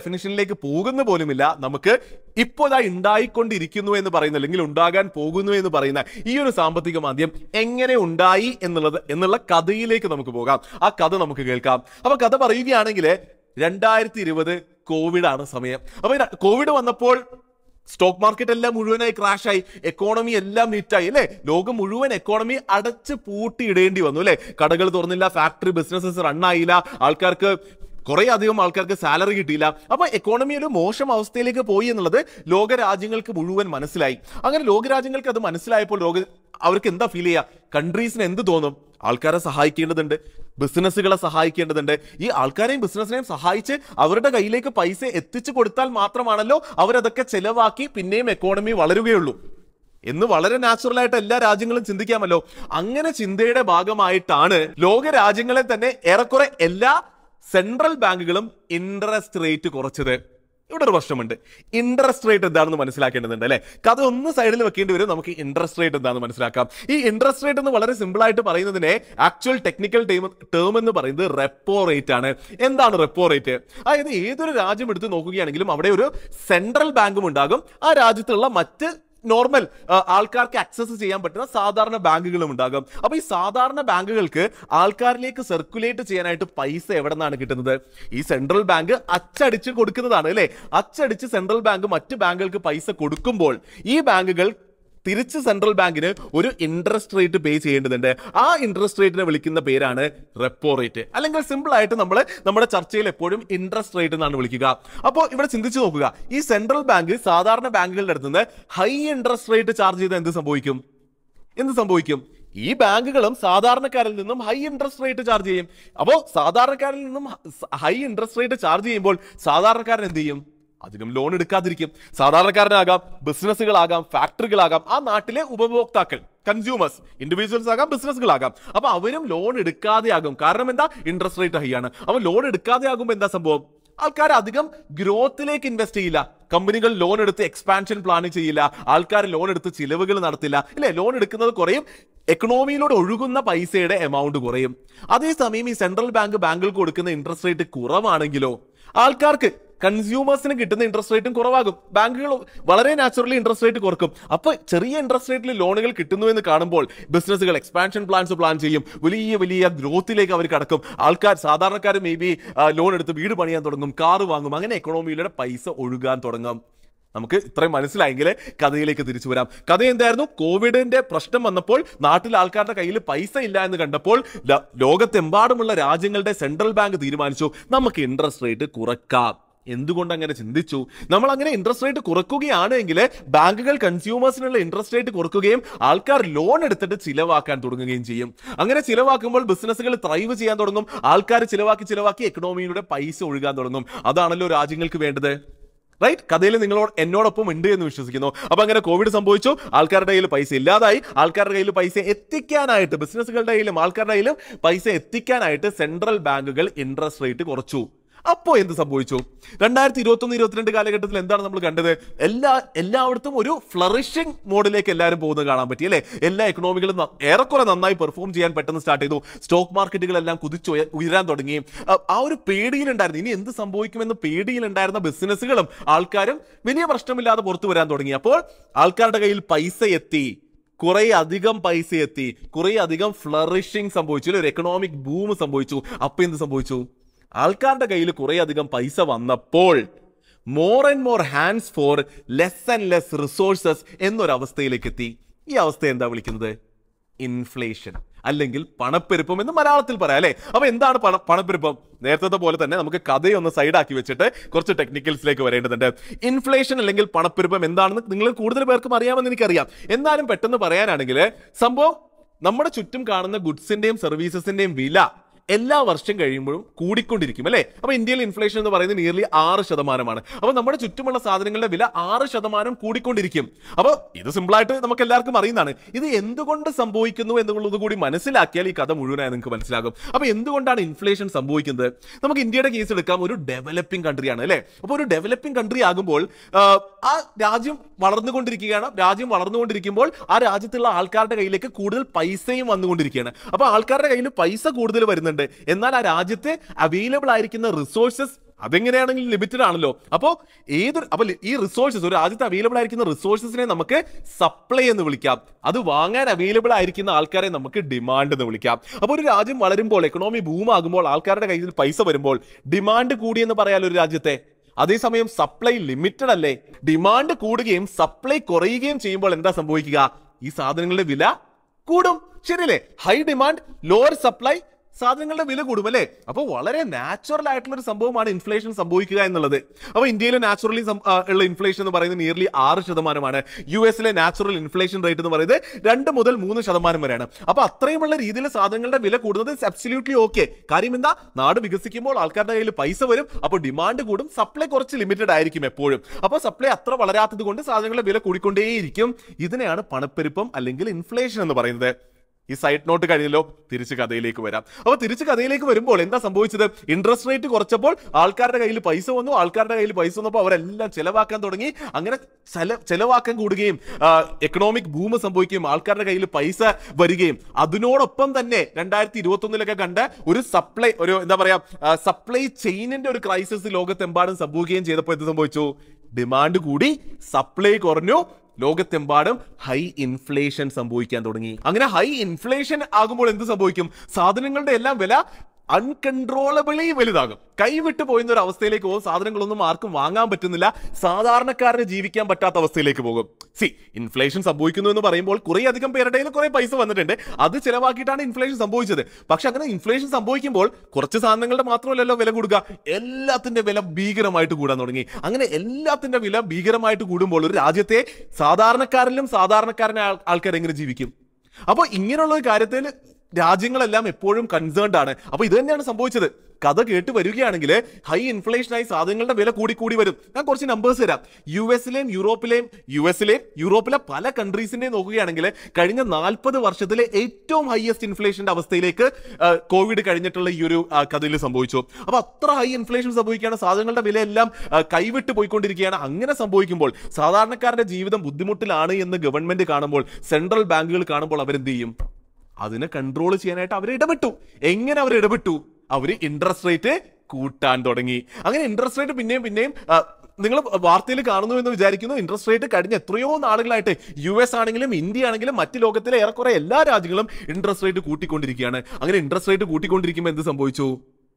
അവസ്ഥയിലേക്ക് പോകുന്ന പോലുമില്ല നമുക്ക് ഇപ്പോൾ ഇതാ ഉണ്ടായിക്കൊണ്ടിരിക്കുന്നു എന്ന് പറയുന്ന അല്ലെങ്കിൽ ഉണ്ടാകാൻ പോകുന്നു എന്ന് പറയുന്ന ഈ ഒരു സാമ്പത്തിക മാന്ദ്യം എങ്ങനെ ഉണ്ടായി എന്നുള്ളത് എന്നുള്ള കഥയിലേക്ക് നമുക്ക് പോകാം ആ കഥ നമുക്ക് കേൾക്കാം അപ്പൊ കഥ പറയുകയാണെങ്കിൽ രണ്ടായിരത്തി ഇരുപത് കോവിഡ് ആണ് സമയം അപ്പൊ ഈ കോവിഡ് വന്നപ്പോൾ സ്റ്റോക്ക് മാർക്കറ്റ് എല്ലാം മുഴുവനായി ക്രാഷ് ആയി എക്കോണമി എല്ലാം നീറ്റായി അല്ലേ ലോകം മുഴുവൻ എക്കോണമി അടച്ച് പൂട്ടിയിടേണ്ടി വന്നു അല്ലേ കടകൾ തുറന്നില്ല ഫാക്ടറി ബിസിനസ്സസ് റൺ ആയില്ല ആൾക്കാർക്ക് കുറെ അധികം ആൾക്കാർക്ക് സാലറി കിട്ടിയില്ല അപ്പൊ എക്കോണമി ഒരു മോശം അവസ്ഥയിലേക്ക് പോയി എന്നുള്ളത് ലോക രാജ്യങ്ങൾക്ക് മുഴുവൻ മനസ്സിലായി അങ്ങനെ ലോക രാജ്യങ്ങൾക്ക് അത് മനസ്സിലായപ്പോൾ ലോക അവർക്ക് എന്താ ഫീൽ ചെയ്യുക കൺട്രീസിന് എന്ത് തോന്നും ആൾക്കാരെ സഹായിക്കേണ്ടതുണ്ട് ബിസിനസ്സുകളെ സഹായിക്കേണ്ടതുണ്ട് ഈ ആൾക്കാരെയും ബിസിനസ്സിനെയും സഹായിച്ച് അവരുടെ കയ്യിലേക്ക് പൈസ എത്തിച്ചു കൊടുത്താൽ മാത്രമാണല്ലോ അവരതൊക്കെ ചെലവാക്കി പിന്നെയും എക്കോണമി വളരുകയുള്ളൂ എന്ന് വളരെ നാച്ചുറൽ ആയിട്ട് എല്ലാ രാജ്യങ്ങളും ചിന്തിക്കാമല്ലോ അങ്ങനെ ചിന്തയുടെ ഭാഗമായിട്ടാണ് ലോക രാജ്യങ്ങളെ തന്നെ ഏറെക്കുറെ എല്ലാ സെൻട്രൽ ബാങ്കുകളും ഇൻട്രസ്റ്റ് റേറ്റ് കുറച്ചത് ഇവിടെ ഒരു പ്രശ്നമുണ്ട് ഇൻട്രസ്റ്റ് റേറ്റ് എന്താണെന്ന് മനസ്സിലാക്കേണ്ടതുണ്ട് അല്ലെ കഥ ഒന്ന് സൈഡിൽ വെക്കേണ്ടി വരും നമുക്ക് ഇൻട്രസ്റ്റ് റേറ്റ് എന്താണെന്ന് മനസ്സിലാക്കാം ഈ ഇൻട്രസ്റ്റ് റേറ്റ് എന്ന് വളരെ സിമ്പിൾ ആയിട്ട് പറയുന്നതിനെ ആക്ച്വൽ ടെക്നിക്കൽ ടേം ടേം എന്ന് പറയുന്നത് റെപ്പോ റേറ്റ് ആണ് എന്താണ് റെപ്പോ റേറ്റ് അതായത് ഏതൊരു രാജ്യം എടുത്ത് നോക്കുകയാണെങ്കിലും അവിടെ ഒരു സെൻട്രൽ ബാങ്കും ഉണ്ടാകും ആ രാജ്യത്തുള്ള മറ്റ് നോർമൽ ആൾക്കാർക്ക് ആക്സസ് ചെയ്യാൻ പറ്റുന്ന സാധാരണ ബാങ്കുകളും ഉണ്ടാകും അപ്പൊ ഈ സാധാരണ ബാങ്കുകൾക്ക് ആൾക്കാരിലേക്ക് സർക്കുലേറ്റ് ചെയ്യാനായിട്ട് പൈസ എവിടെ നിന്നാണ് കിട്ടുന്നത് ഈ സെൻട്രൽ ബാങ്ക് അച്ചടിച്ച് കൊടുക്കുന്നതാണ് അല്ലെ അച്ചടിച്ച് സെൻട്രൽ ബാങ്ക് മറ്റ് ബാങ്കുകൾക്ക് പൈസ കൊടുക്കുമ്പോൾ ഈ ബാങ്കുകൾ തിരിച്ച് സെൻട്രൽ ബാങ്കിന് ഒരു ഇൻട്രസ്റ്റ് റേറ്റ് പേ ചെയ്യേണ്ടതുണ്ട് ആ ഇൻട്രസ്റ്റ് റേറ്റിനെ വിളിക്കുന്ന പേരാണ് റെപ്പോ റേറ്റ് അല്ലെങ്കിൽ സിമ്പിൾ ആയിട്ട് നമ്മൾ നമ്മുടെ ചർച്ചയിൽ എപ്പോഴും ഇൻട്രസ്റ്റ് റേറ്റ് എന്നാണ് വിളിക്കുക അപ്പോൾ ഇവിടെ ചിന്തിച്ചു നോക്കുക ഈ സെൻട്രൽ ബാങ്ക് സാധാരണ ബാങ്കുകളുടെ അടുത്ത് നിന്ന് ഹൈ ഇൻട്രസ്റ്റ് റേറ്റ് ചാർജ് ചെയ്താൽ എന്ത് സംഭവിക്കും എന്ത് സംഭവിക്കും ഈ ബാങ്കുകളും സാധാരണക്കാരിൽ നിന്നും ഹൈ ഇൻട്രസ്റ്റ് റേറ്റ് ചാർജ് ചെയ്യും അപ്പോൾ സാധാരണക്കാരിൽ നിന്നും ഹൈ ഇൻട്രസ്റ്റ് റേറ്റ് ചാർജ് ചെയ്യുമ്പോൾ സാധാരണക്കാരൻ എന്ത് ചെയ്യും അധികം ലോൺ എടുക്കാതിരിക്കും സാധാരണക്കാരനാകാം ബിസിനസ്സുകളാകാം ഫാക്ടറികളാകാം ആ നാട്ടിലെ ഉപഭോക്താക്കൾ കൺസ്യൂമേഴ്സ് ഇൻഡിവിജ്വൽസ് ആകാം ബിസിനസ്സുകളാകാം അപ്പൊ അവരും ലോൺ എടുക്കാതെ ആകും കാരണം എന്താ ഇൻട്രസ്റ്റ് റേറ്റ് ഹൈ ആണ് അപ്പൊ ലോൺ എടുക്കാതെ ആകുമ്പോൾ എന്താ സംഭവം ആൾക്കാർ അധികം ഗ്രോത്തിലേക്ക് ഇൻവെസ്റ്റ് ചെയ്യില്ല കമ്പനികൾ ലോൺ എടുത്ത് എക്സ്പാൻഷൻ പ്ലാൻ ചെയ്യില്ല ആൾക്കാർ ലോൺ എടുത്ത് ചിലവുകൾ നടത്തില്ല ഇല്ലേ ലോൺ എടുക്കുന്നത് കുറയും എക്കണോമിയിലൂടെ ഒഴുകുന്ന പൈസയുടെ എമൗണ്ട് കുറയും അതേസമയം ഈ സെൻട്രൽ ബാങ്ക് ബാങ്കുകൾക്ക് കൊടുക്കുന്ന ഇൻട്രസ്റ്റ് റേറ്റ് കുറവാണെങ്കിലോ ആൾക്കാർക്ക് കൺസ്യൂമേഴ്സിന് കിട്ടുന്ന ഇൻട്രസ്റ്റ് റേറ്റും കുറവാകും ബാങ്കുകൾ വളരെ നാച്ചുറലി ഇൻട്രസ്റ്റ് റേറ്റ് കുറക്കും അപ്പൊ ചെറിയ ഇൻട്രസ്റ്റ് റേറ്റിൽ ലോണുകൾ കിട്ടുന്നു എന്ന് കാണുമ്പോൾ ബിസിനസ്സുകൾ എക്സ്പാൻഷൻ പ്ലാൻസ് പ്ലാൻ ചെയ്യും വലിയ വലിയ ഗ്രോത്തിലേക്ക് അവർ കടക്കും ആൾക്കാർ സാധാരണക്കാർ മേ ബി ലോൺ എടുത്ത് വീട് പണിയാൻ തുടങ്ങും കാറ് വാങ്ങും അങ്ങനെ എക്കണോമിയിലൂടെ പൈസ ഒഴുകാൻ തുടങ്ങും നമുക്ക് ഇത്രയും മനസ്സിലായെങ്കിൽ കഥയിലേക്ക് തിരിച്ചു വരാം കഥ എന്തായിരുന്നു കോവിഡിന്റെ പ്രശ്നം വന്നപ്പോൾ നാട്ടിൽ ആൾക്കാരുടെ കയ്യിൽ പൈസ ഇല്ല എന്ന് കണ്ടപ്പോൾ ല- ലോകത്തെമ്പാടുമുള്ള രാജ്യങ്ങളുടെ സെൻട്രൽ ബാങ്ക് തീരുമാനിച്ചു നമുക്ക് ഇൻട്രസ്റ്റ് റേറ്റ് കുറക്കാം എന്തുകൊണ്ട് അങ്ങനെ ചിന്തിച്ചു നമ്മൾ അങ്ങനെ ഇൻട്രസ്റ്റ് റേറ്റ് കുറക്കുകയാണ് എങ്കിൽ ബാങ്കുകൾ കൺസ്യൂമേഴ്സിനുള്ള ഇൻട്രസ്റ്റ് റേറ്റ് കുറക്കുകയും ആൾക്കാർ ലോൺ എടുത്തിട്ട് ചിലവാക്കാൻ തുടങ്ങുകയും ചെയ്യും അങ്ങനെ ചിലവാക്കുമ്പോൾ ബിസിനസ്സുകൾ ത്രൈവ് ചെയ്യാൻ തുടങ്ങും ആൾക്കാർ ചിലവാക്കി ചിലവാക്കി എക്കണോമിയിലൂടെ പൈസ ഒഴുകാൻ തുടങ്ങും അതാണല്ലോ രാജ്യങ്ങൾക്ക് വേണ്ടത് റൈറ്റ് കഥയിൽ നിങ്ങളോട് എന്നോടൊപ്പം ഉണ്ട് എന്ന് വിശ്വസിക്കുന്നു അപ്പൊ അങ്ങനെ കോവിഡ് സംഭവിച്ചു ആൾക്കാരുടെ കയ്യിൽ പൈസ ഇല്ലാതായി ആൾക്കാരുടെ കയ്യിൽ പൈസ എത്തിക്കാനായിട്ട് ബിസിനസ്സുകളുടെ കയ്യിലും ആൾക്കാരുടെ കയ്യിലും പൈസ എത്തിക്കാനായിട്ട് സെൻട്രൽ ബാങ്കുകൾ ഇൻട്രസ്റ്റ് റേറ്റ് കുറച്ചു അപ്പോ എന്ത് സംഭവിച്ചു രണ്ടായിരത്തി ഇരുപത്തി ഒന്ന് ഇരുപത്തിരണ്ട് കാലഘട്ടത്തിൽ എന്താണ് നമ്മൾ കണ്ടത് എല്ലാ എല്ലായിടത്തും ഒരു ഫ്ലറിഷിംഗ് മോഡിലേക്ക് എല്ലാവരും പോകുന്നത് കാണാൻ പറ്റി അല്ലേ എല്ലാ എക്കണോമികളും ന- ഏറെക്കുറെ നന്നായി പെർഫോം ചെയ്യാൻ പെട്ടെന്ന് സ്റ്റാർട്ട് ചെയ്തു സ്റ്റോക്ക് മാർക്കറ്റുകളെല്ലാം കുതിച്ചു ഉയ- ഉയരാൻ തുടങ്ങി അ- ആ ഒരു പേടിയിലുണ്ടായിരുന്നു ഇനി എന്ത് സംഭവിക്കുമെന്ന് പേടിയിലുണ്ടായിരുന്ന ബിസിനസ്സുകളും ആൾക്കാരും വലിയ പ്രശ്നമില്ലാതെ പുറത്തു വരാൻ തുടങ്ങി അപ്പോൾ ആൾക്കാരുടെ കയ്യിൽ പൈസ എത്തി കുറെ അധികം പൈസ എത്തി കുറെ അധികം ഫ്ലറിഷിംഗ് സംഭവിച്ചു അല്ലെ ഒരു എക്കണോമിക് ബൂം സംഭവിച്ചു അപ്പൊ എന്ത് സംഭവിച്ചു ആൾക്കാരുടെ കയ്യിൽ കുറെ അധികം പൈസ വന്നപ്പോൾ more and more hands for less and less resources എന്നൊരവസ്ഥയിലേക്ക് എത്തി ഈ അവസ്ഥ എന്താ വിളിക്കുന്നത് ഇൻഫ്ലേഷൻ അല്ലെങ്കിൽ പണപ്പെരുപ്പം എന്ന് മലയാളത്തിൽ പറയാം അല്ലെ അപ്പൊ എന്താണ് പണ പണപ്പെരുപ്പം നേരത്തെ പോലെ തന്നെ നമുക്ക് കഥയൊന്ന് സൈഡാക്കി വെച്ചിട്ട് കുറച്ച് ടെക്നിക്കൽസിലേക്ക് വരേണ്ടതുണ്ട് ഇൻഫ്ലേഷൻ അല്ലെങ്കിൽ പണപ്പെരുപ്പം എന്താണെന്ന് നിങ്ങൾ കൂടുതൽ പേർക്കും അറിയാമെന്ന് എനിക്കറിയാം എന്നാലും പെട്ടെന്ന് പറയാനാണെങ്കിൽ സംഭവം നമ്മുടെ ചുറ്റും കാണുന്ന ഗുഡ്സിന്റെയും സർവീസസിന്റെയും വില എല്ലാ വർഷം കഴിയുമ്പോഴും കൂടിക്കൊണ്ടിരിക്കും അല്ലേ അപ്പൊ ഇന്ത്യയിൽ ഇൻഫ്ലേഷൻ എന്ന് പറയുന്നത് നിയർലി ആറ് ശതമാനമാണ് അപ്പൊ നമ്മുടെ ചുറ്റുമുള്ള സാധനങ്ങളുടെ വില ആറ് ശതമാനം കൂടിക്കൊണ്ടിരിക്കും അപ്പൊ ഇത് സിമ്പിളായിട്ട് നമുക്ക് എല്ലാവർക്കും അറിയുന്നതാണ് ഇത് എന്തുകൊണ്ട് സംഭവിക്കുന്നു എന്നുള്ളത് കൂടി മനസ്സിലാക്കിയാൽ ഈ കഥ മുഴുവനായി നിങ്ങൾക്ക് മനസ്സിലാകും അപ്പൊ എന്തുകൊണ്ടാണ് ഇൻഫ്ലേഷൻ സംഭവിക്കുന്നത് നമുക്ക് ഇന്ത്യയുടെ കേസ് എടുക്കാം ഒരു ഡെവലപ്പിംഗ് കൺട്രിയാണ് അല്ലേ അപ്പൊ ഒരു ഡെവലപ്പിംഗ് കൺട്രി ആകുമ്പോൾ ആ, ആ രാജ്യം വളർന്നുകൊണ്ടിരിക്കുകയാണ് രാജ്യം വളർന്നുകൊണ്ടിരിക്കുമ്പോൾ ആ രാജ്യത്തുള്ള ആൾക്കാരുടെ കയ്യിലേക്ക് കൂടുതൽ പൈസയും വന്നുകൊണ്ടിരിക്കുകയാണ് അപ്പൊ ആൾക്കാരുടെ കയ്യിൽ പൈസ കൂടുതൽ വരുന്നുണ്ട് എന്നാൽ ആ രാജ്യത്തെ അവൈലബിൾ ആയിരിക്കുന്ന റിസോഴ്സസ് അതെങ്ങനെയാണെങ്കിലും ലിമിറ്റഡ് ആണല്ലോ അപ്പോൾ ഏതൊരു അപ്പോൾ ഈ റിസോഴ്സസ് ഒരു രാജ്യത്ത് അവൈലബിൾ ആയിരിക്കുന്ന റിസോഴ്സസിനെ നമുക്ക് സപ്ലൈ എന്ന് വിളിക്കാം അത് വാങ്ങാൻ അവൈലബിൾ ആയിരിക്കുന്ന ആൾക്കാരെ നമുക്ക് ഡിമാൻഡ് എന്ന് വിളിക്കാം അപ്പോൾ ഒരു രാജ്യം വളരുമ്പോൾ എക്കണോമി ബൂം ആകുമ്പോൾ ആൾക്കാരുടെ കയ്യിൽ പൈസ വരുമ്പോൾ ഡിമാൻഡ് കൂടിയെന്ന് പറയാലോ ഒരു രാജ്യത്തെ അതേസമയം സപ്ലൈ ലിമിറ്റഡ് അല്ലേ ഡിമാൻഡ് കൂടുകയും സപ്ലൈ കുറയുകയും ചെയ്യുമ്പോൾ എന്താ സംഭവിക്കുക ഈ സാധനങ്ങളുടെ വില കൂടും ശരിയല്ലേ ഹൈ ഡിമാൻഡ് ലോവർ സപ്ലൈ സാധനങ്ങളുടെ വില കൂടും അല്ലേ അപ്പോൾ വളരെ നാച്ചുറൽ ആയിട്ടുള്ള ഒരു സംഭവമാണ് ഇൻഫ്ലേഷൻ സംഭവിക്കുക എന്നുള്ളത് അപ്പോൾ ഇന്ത്യയിലെ നാച്ചുറലി ഉള്ള ഇൻഫ്ലേഷൻ എന്ന് പറയുന്നത് നിയർലി ആറ് ശതമാനമാണ് യു എസിലെ നാച്ചുറൽ ഇൻഫ്ലേഷൻ റേറ്റ് എന്ന് പറയുന്നത് രണ്ട് മുതൽ മൂന്ന് ശതമാനം വരെയാണ് അപ്പോൾ അത്രയുമുള്ള രീതിയിൽ സാധനങ്ങളുടെ വില കൂടുന്നത് അബ്സല്യൂട്ട്ലി ഓക്കെ കാര്യം എന്താ നാട് വികസിക്കുമ്പോൾ ആൾക്കാരുടെ കയ്യിൽ പൈസ വരും അപ്പോൾ ഡിമാൻഡ് കൂടും സപ്ലൈ കുറച്ച് ലിമിറ്റഡ് ആയിരിക്കും എപ്പോഴും അപ്പോൾ സപ്ലൈ അത്ര വളരാത്തത് കൊണ്ട് സാധനങ്ങളുടെ വില കൂടിക്കൊണ്ടേയിരിക്കും ഇതിനെയാണ് പണപ്പെരുപ്പം അല്ലെങ്കിൽ ഇൻഫ്ലേഷൻ എന്ന് പറയുന്നത് ഈ സൈഡ് നോട്ട് കഴിഞ്ഞല്ലോ തിരിച്ച് കഥയിലേക്ക് വരാം അപ്പോൾ തിരിച്ച് കഥയിലേക്ക് വരുമ്പോൾ എന്താ സംഭവിച്ചത് ഇൻട്രസ്റ്റ് റേറ്റ് കുറച്ചപ്പോൾ ആൾക്കാരുടെ കയ്യിൽ പൈസ വന്നു ആൾക്കാരുടെ കയ്യിൽ പൈസ വന്നപ്പോൾ അവരെല്ലാം ചെലവാക്കാൻ തുടങ്ങി അങ്ങനെ ചെല ചെലവാക്കാൻ കൂടുകയും എക്കണോമിക് ബൂം സംഭവിക്കുകയും ആൾക്കാരുടെ കയ്യിൽ പൈസ വരികയും അതിനോടൊപ്പം തന്നെ രണ്ടായിരത്തി ഇരുപത്തി ഒന്നിലൊക്കെ കണ്ട ഒരു സപ്ലൈ ഒരു എന്താ പറയാ സപ്ലൈ ചെയിനിന്റെ ഒരു ക്രൈസിസ് ലോകത്തെമ്പാടും സംഭവിക്കുകയും ചെയ്തപ്പോൾ എന്ത് സംഭവിച്ചു ഡിമാൻഡ് കൂടി സപ്ലൈ കുറഞ്ഞു ലോകത്തെമ്പാടും ഹൈ ഇൻഫ്ലേഷൻ സംഭവിക്കാൻ തുടങ്ങി അങ്ങനെ ഹൈ ഇൻഫ്ലേഷൻ ആകുമ്പോൾ എന്ത് സംഭവിക്കും സാധനങ്ങളുടെ എല്ലാം വില അൺകൺട്രോളബിളി വലുതാകും കൈവിട്ട് പോയുന്ന ഒരു അവസ്ഥയിലേക്ക് പോകും സാധനങ്ങളൊന്നും ആർക്കും വാങ്ങാൻ പറ്റുന്നില്ല സാധാരണക്കാരന് ജീവിക്കാൻ പറ്റാത്ത അവസ്ഥയിലേക്ക് പോകും സി ഇൻഫ്ലേഷൻ സംഭവിക്കുന്നു എന്ന് പറയുമ്പോൾ കുറെ അധികം പേരുടെ കയ്യിൽ കുറെ പൈസ വന്നിട്ടുണ്ട് അത് ചിലവാക്കിയിട്ടാണ് ഇൻഫ്ലേഷൻ സംഭവിച്ചത് പക്ഷെ അങ്ങനെ ഇൻഫ്ലേഷൻ സംഭവിക്കുമ്പോൾ കുറച്ച് സാധനങ്ങളുടെ മാത്രമല്ലല്ലോ വില കൂടുക എല്ലാത്തിന്റെ വില ഭീകരമായിട്ട് കൂടാൻ തുടങ്ങി അങ്ങനെ എല്ലാത്തിന്റെ വില ഭീകരമായിട്ട് കൂടുമ്പോൾ ഒരു രാജ്യത്തെ സാധാരണക്കാരിലും സാധാരണക്കാരനെ ആൾക്കാർ എങ്ങനെ ജീവിക്കും അപ്പോൾ ഇങ്ങനെയുള്ള ഒരു കാര്യത്തിൽ രാജ്യങ്ങളെല്ലാം എപ്പോഴും കൺസേൺഡ് ആണ് അപ്പൊ ഇത് തന്നെയാണ് സംഭവിച്ചത് കഥ കേട്ട് വരികയാണെങ്കിൽ ഹൈ ഇൻഫ്ലേഷനായി സാധനങ്ങളുടെ വില കൂടി കൂടി വരും ഞാൻ കുറച്ച് നമ്പേഴ്സ് തരാം യു എസിലെയും യൂറോപ്പിലെയും യു എസിലെയും യൂറോപ്പിലെ പല കൺട്രീസിന്റെയും നോക്കുകയാണെങ്കിൽ കഴിഞ്ഞ നാൽപ്പത് വർഷത്തിലെ ഏറ്റവും ഹയസ്റ്റ് ഇൻഫ്ലേഷന്റെ അവസ്ഥയിലേക്ക് ആ, കോവിഡ് കഴിഞ്ഞിട്ടുള്ള ഈ ഒരു ആ, കഥയിൽ സംഭവിച്ചു അപ്പൊ അത്ര ഹൈ ഇൻഫ്ലേഷൻ സംഭവിക്കുകയാണ് സാധനങ്ങളുടെ വിലയെല്ലാം ആ, കൈവിട്ട് പോയിക്കൊണ്ടിരിക്കുകയാണ് അങ്ങനെ സംഭവിക്കുമ്പോൾ സാധാരണക്കാരുടെ ജീവിതം ബുദ്ധിമുട്ടിലാണ് എന്ന് ഗവൺമെന്റ് കാണുമ്പോൾ സെൻട്രൽ ബാങ്കുകൾ കാണുമ്പോൾ അവരെന്ത് ചെയ്യും അതിനെ കൺട്രോൾ ചെയ്യാനായിട്ട് അവർ ഇടപെട്ടു എങ്ങനെ അവർ ഇടപെട്ടു അവർ ഇൻട്രസ്റ്റ് റേറ്റ് കൂട്ടാൻ തുടങ്ങി അങ്ങനെ ഇൻട്രസ്റ്റ് റേറ്റ് പിന്നെയും പിന്നെയും നിങ്ങൾ വാർത്തയിൽ കാണുന്നു എന്ന് വിചാരിക്കുന്നു ഇൻട്രസ്റ്റ് റേറ്റ് കഴിഞ്ഞ എത്രയോ നാളുകളായിട്ട് യു എസ് ആണെങ്കിലും ഇന്ത്യ ആണെങ്കിലും മറ്റ് ലോകത്തിലെ ഏറെക്കുറെ എല്ലാ രാജ്യങ്ങളും ഇൻട്രസ്റ്റ് റേറ്റ് കൂട്ടിക്കൊണ്ടിരിക്കുകയാണ് അങ്ങനെ ഇൻട്രസ്റ്റ് റേറ്റ് കൂട്ടിക്കൊണ്ടിരിക്കുമ്പോൾ എന്ത് സംഭവിച്ചു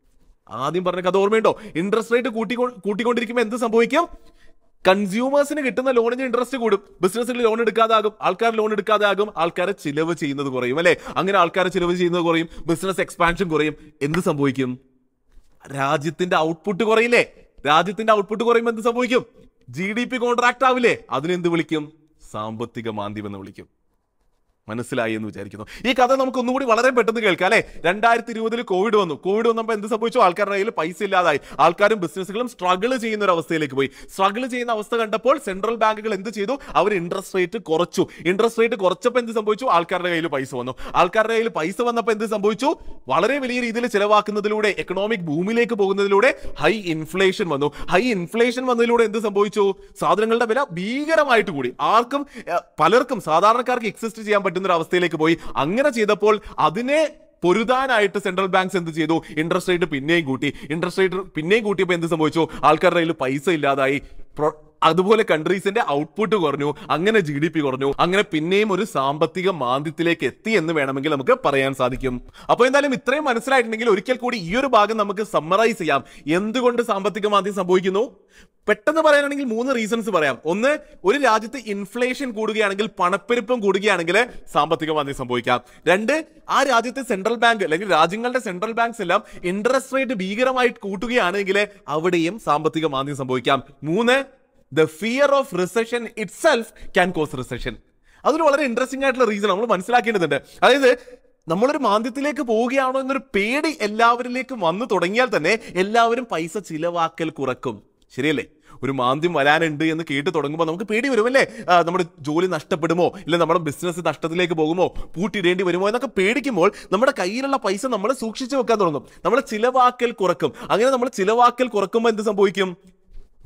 ആദ്യം പറഞ്ഞ കഥ ഓർമ്മയുണ്ടോ ഇൻട്രസ്റ്റ് റേറ്റ് കൂട്ടി കൂട്ടിക്കൊണ്ടിരിക്കുമ്പോൾ എന്ത് സംഭവിക്കും കൺസ്യൂമേഴ്സിന് കിട്ടുന്ന ലോണിന് ഇൻട്രസ്റ്റ് കൂടും ബിസിനസ്സിൽ ലോൺ എടുക്കാതാകും ആൾക്കാർ ലോൺ എടുക്കാതാകും ആൾക്കാരെ ചിലവ് ചെയ്യുന്നത് കുറയും അല്ലെ അങ്ങനെ ആൾക്കാരെ ചിലവ് ചെയ്യുന്നത് കുറയും ബിസിനസ് എക്സ്പാൻഷൻ കുറയും എന്ത് സംഭവിക്കും രാജ്യത്തിന്റെ ഔട്ട്പുട്ട് കുറയില്ലേ രാജ്യത്തിന്റെ ഔട്ട്പുട്ട് കുറയുമ്പോൾ എന്ത് സംഭവിക്കും ജി ഡി പി കോൺട്രാക്ട് ആവില്ലേ അതിനെന്ത് വിളിക്കും സാമ്പത്തിക മാന്ദ്യം എന്ന് വിളിക്കും മനസ്സിലായി എന്ന് വിചാരിക്കുന്നു ഈ കഥ നമുക്ക് ഒന്നുകൂടി വളരെ പെട്ടെന്ന് കേൾക്കാം അല്ലെ രണ്ടായിരത്തി ഇരുപതിൽ കോവിഡ് വന്നു കോവിഡ് വന്നപ്പോൾ എന്ത് സംഭവിച്ചു ആൾക്കാരുടെ കയ്യിൽ പൈസ ഇല്ലാതായി ആൾക്കാരും ബിസിനസ്സുകളും സ്ട്രഗിൾ ചെയ്യുന്ന ഒരു അവസ്ഥയിലേക്ക് പോയി സ്ട്രഗിൾ ചെയ്യുന്ന അവസ്ഥ കണ്ടപ്പോൾ സെൻട്രൽ ബാങ്കുകൾ എന്ത് ചെയ്തു അവർ ഇൻട്രസ്റ്റ് റേറ്റ് കുറച്ചു ഇൻട്രസ്റ്റ് റേറ്റ് കുറച്ചപ്പോൾ എന്ത് സംഭവിച്ചു ആൾക്കാരുടെ കയ്യിൽ പൈസ വന്നു ആൾക്കാരുടെ കയ്യിൽ പൈസ വന്നപ്പോൾ എന്ത് സംഭവിച്ചു വളരെ വലിയ രീതിയിൽ ചിലവാക്കുന്നതിലൂടെ എക്കണോമിക് ഭൂമിയിലേക്ക് പോകുന്നതിലൂടെ ഹൈ ഇൻഫ്ലേഷൻ വന്നു ഹൈ ഇൻഫ്ലേഷൻ വന്നതിലൂടെ എന്ത് സംഭവിച്ചു സാധനങ്ങളുടെ വില ഭീകരമായിട്ട് കൂടി ആർക്കും ഏർ, പലർക്കും സാധാരണക്കാർക്ക് എക്സിസ്റ്റ് ചെയ്യാൻ പറ്റുന്ന ഒരു അവസ്ഥയിലേക്ക് പോയി അങ്ങനെ ചെയ്തപ്പോൾ അതിനെ പൊരുതാനായിട്ട് സെൻട്രൽ ബാങ്ക്സ് എന്ത് ചെയ്തു ഇൻട്രസ്റ്റ് റേറ്റ് പിന്നെയും കൂട്ടി ഇൻട്രസ്റ്റ് റേറ്റ് പിന്നെയും കൂട്ടിയപ്പോൾ എന്ത് സംഭവിച്ചു ആൾക്കാരുടെ കയ്യിൽ പൈസ ഇല്ലാതായി പ്രൊ- അതുപോലെ കൺട്രീസിന്റെ ഔട്ട്പുട്ട് കുറഞ്ഞു അങ്ങനെ ജി ഡി പി കുറഞ്ഞു അങ്ങനെ പിന്നെയും ഒരു സാമ്പത്തിക മാന്ദ്യത്തിലേക്ക് എത്തി എന്ന് വേണമെങ്കിൽ നമുക്ക് പറയാൻ സാധിക്കും അപ്പോൾ എന്തായാലും ഇത്രയും മനസ്സിലായിട്ടുണ്ടെങ്കിൽ ഒരിക്കൽ കൂടി ഈ ഒരു ഭാഗം നമുക്ക് സമ്മറൈസ് ചെയ്യാം എന്തുകൊണ്ട് സാമ്പത്തിക മാന്ദ്യം സംഭവിക്കുന്നു പെട്ടെന്ന് പറയാനാണെങ്കിൽ മൂന്ന് റീസൺസ് പറയാം ഒന്ന് ഒരു രാജ്യത്ത് ഇൻഫ്ലേഷൻ കൂടുകയാണെങ്കിൽ പണപ്പെരുപ്പം കൂടുകയാണെങ്കിൽ സാമ്പത്തിക മാന്ദ്യം സംഭവിക്കാം രണ്ട് ആ രാജ്യത്തെ സെൻട്രൽ ബാങ്ക് അല്ലെങ്കിൽ രാജ്യങ്ങളുടെ സെൻട്രൽ ബാങ്ക്സ് എല്ലാം ഇൻട്രസ്റ്റ് റേറ്റ് ഭീകരമായിട്ട് കൂട്ടുകയാണെങ്കിൽ അവിടെയും സാമ്പത്തിക മാന്ദ്യം സംഭവിക്കാം മൂന്ന് the fear of recession itself can cause recession അതൊരു വളരെ ഇൻട്രസ്റ്റിംഗ് ആയിട്ടുള്ള റീസൺ നമ്മൾ മനസ്സിലാക്കേണ്ടതുണ്ട് അതായത് നമ്മളൊരു മാന്ദ്യത്തിലേക്ക് പോവുകയാണോ എന്നൊരു പേടി എല്ലാവരിലേക്കും വന്നു തുടങ്ങിയാൽ തന്നെ എല്ലാവരും പൈസ ചിലവാക്കൽ കുറക്കും ശരിയല്ലേ ഒരു മാന്ദ്യം വരാനുണ്ട് എന്ന് കേട്ട് തുടങ്ങുമ്പോൾ നമുക്ക് പേടി വരും അല്ലേ ആ, നമ്മുടെ ജോലി നഷ്ടപ്പെടുമോ ഇല്ല നമ്മുടെ ബിസിനസ് നഷ്ടത്തിലേക്ക് പോകുമോ പൂട്ടിയിടേണ്ടി വരുമോ എന്നൊക്കെ പേടിക്കുമ്പോൾ നമ്മുടെ കയ്യിലുള്ള പൈസ നമ്മൾ സൂക്ഷിച്ചു വെക്കാൻ തുടങ്ങും നമ്മൾ ചിലവാക്കൽ കുറക്കും അങ്ങനെ നമ്മൾ ചിലവാക്കൽ കുറക്കുമ്പോൾ എന്ത് സംഭവിക്കും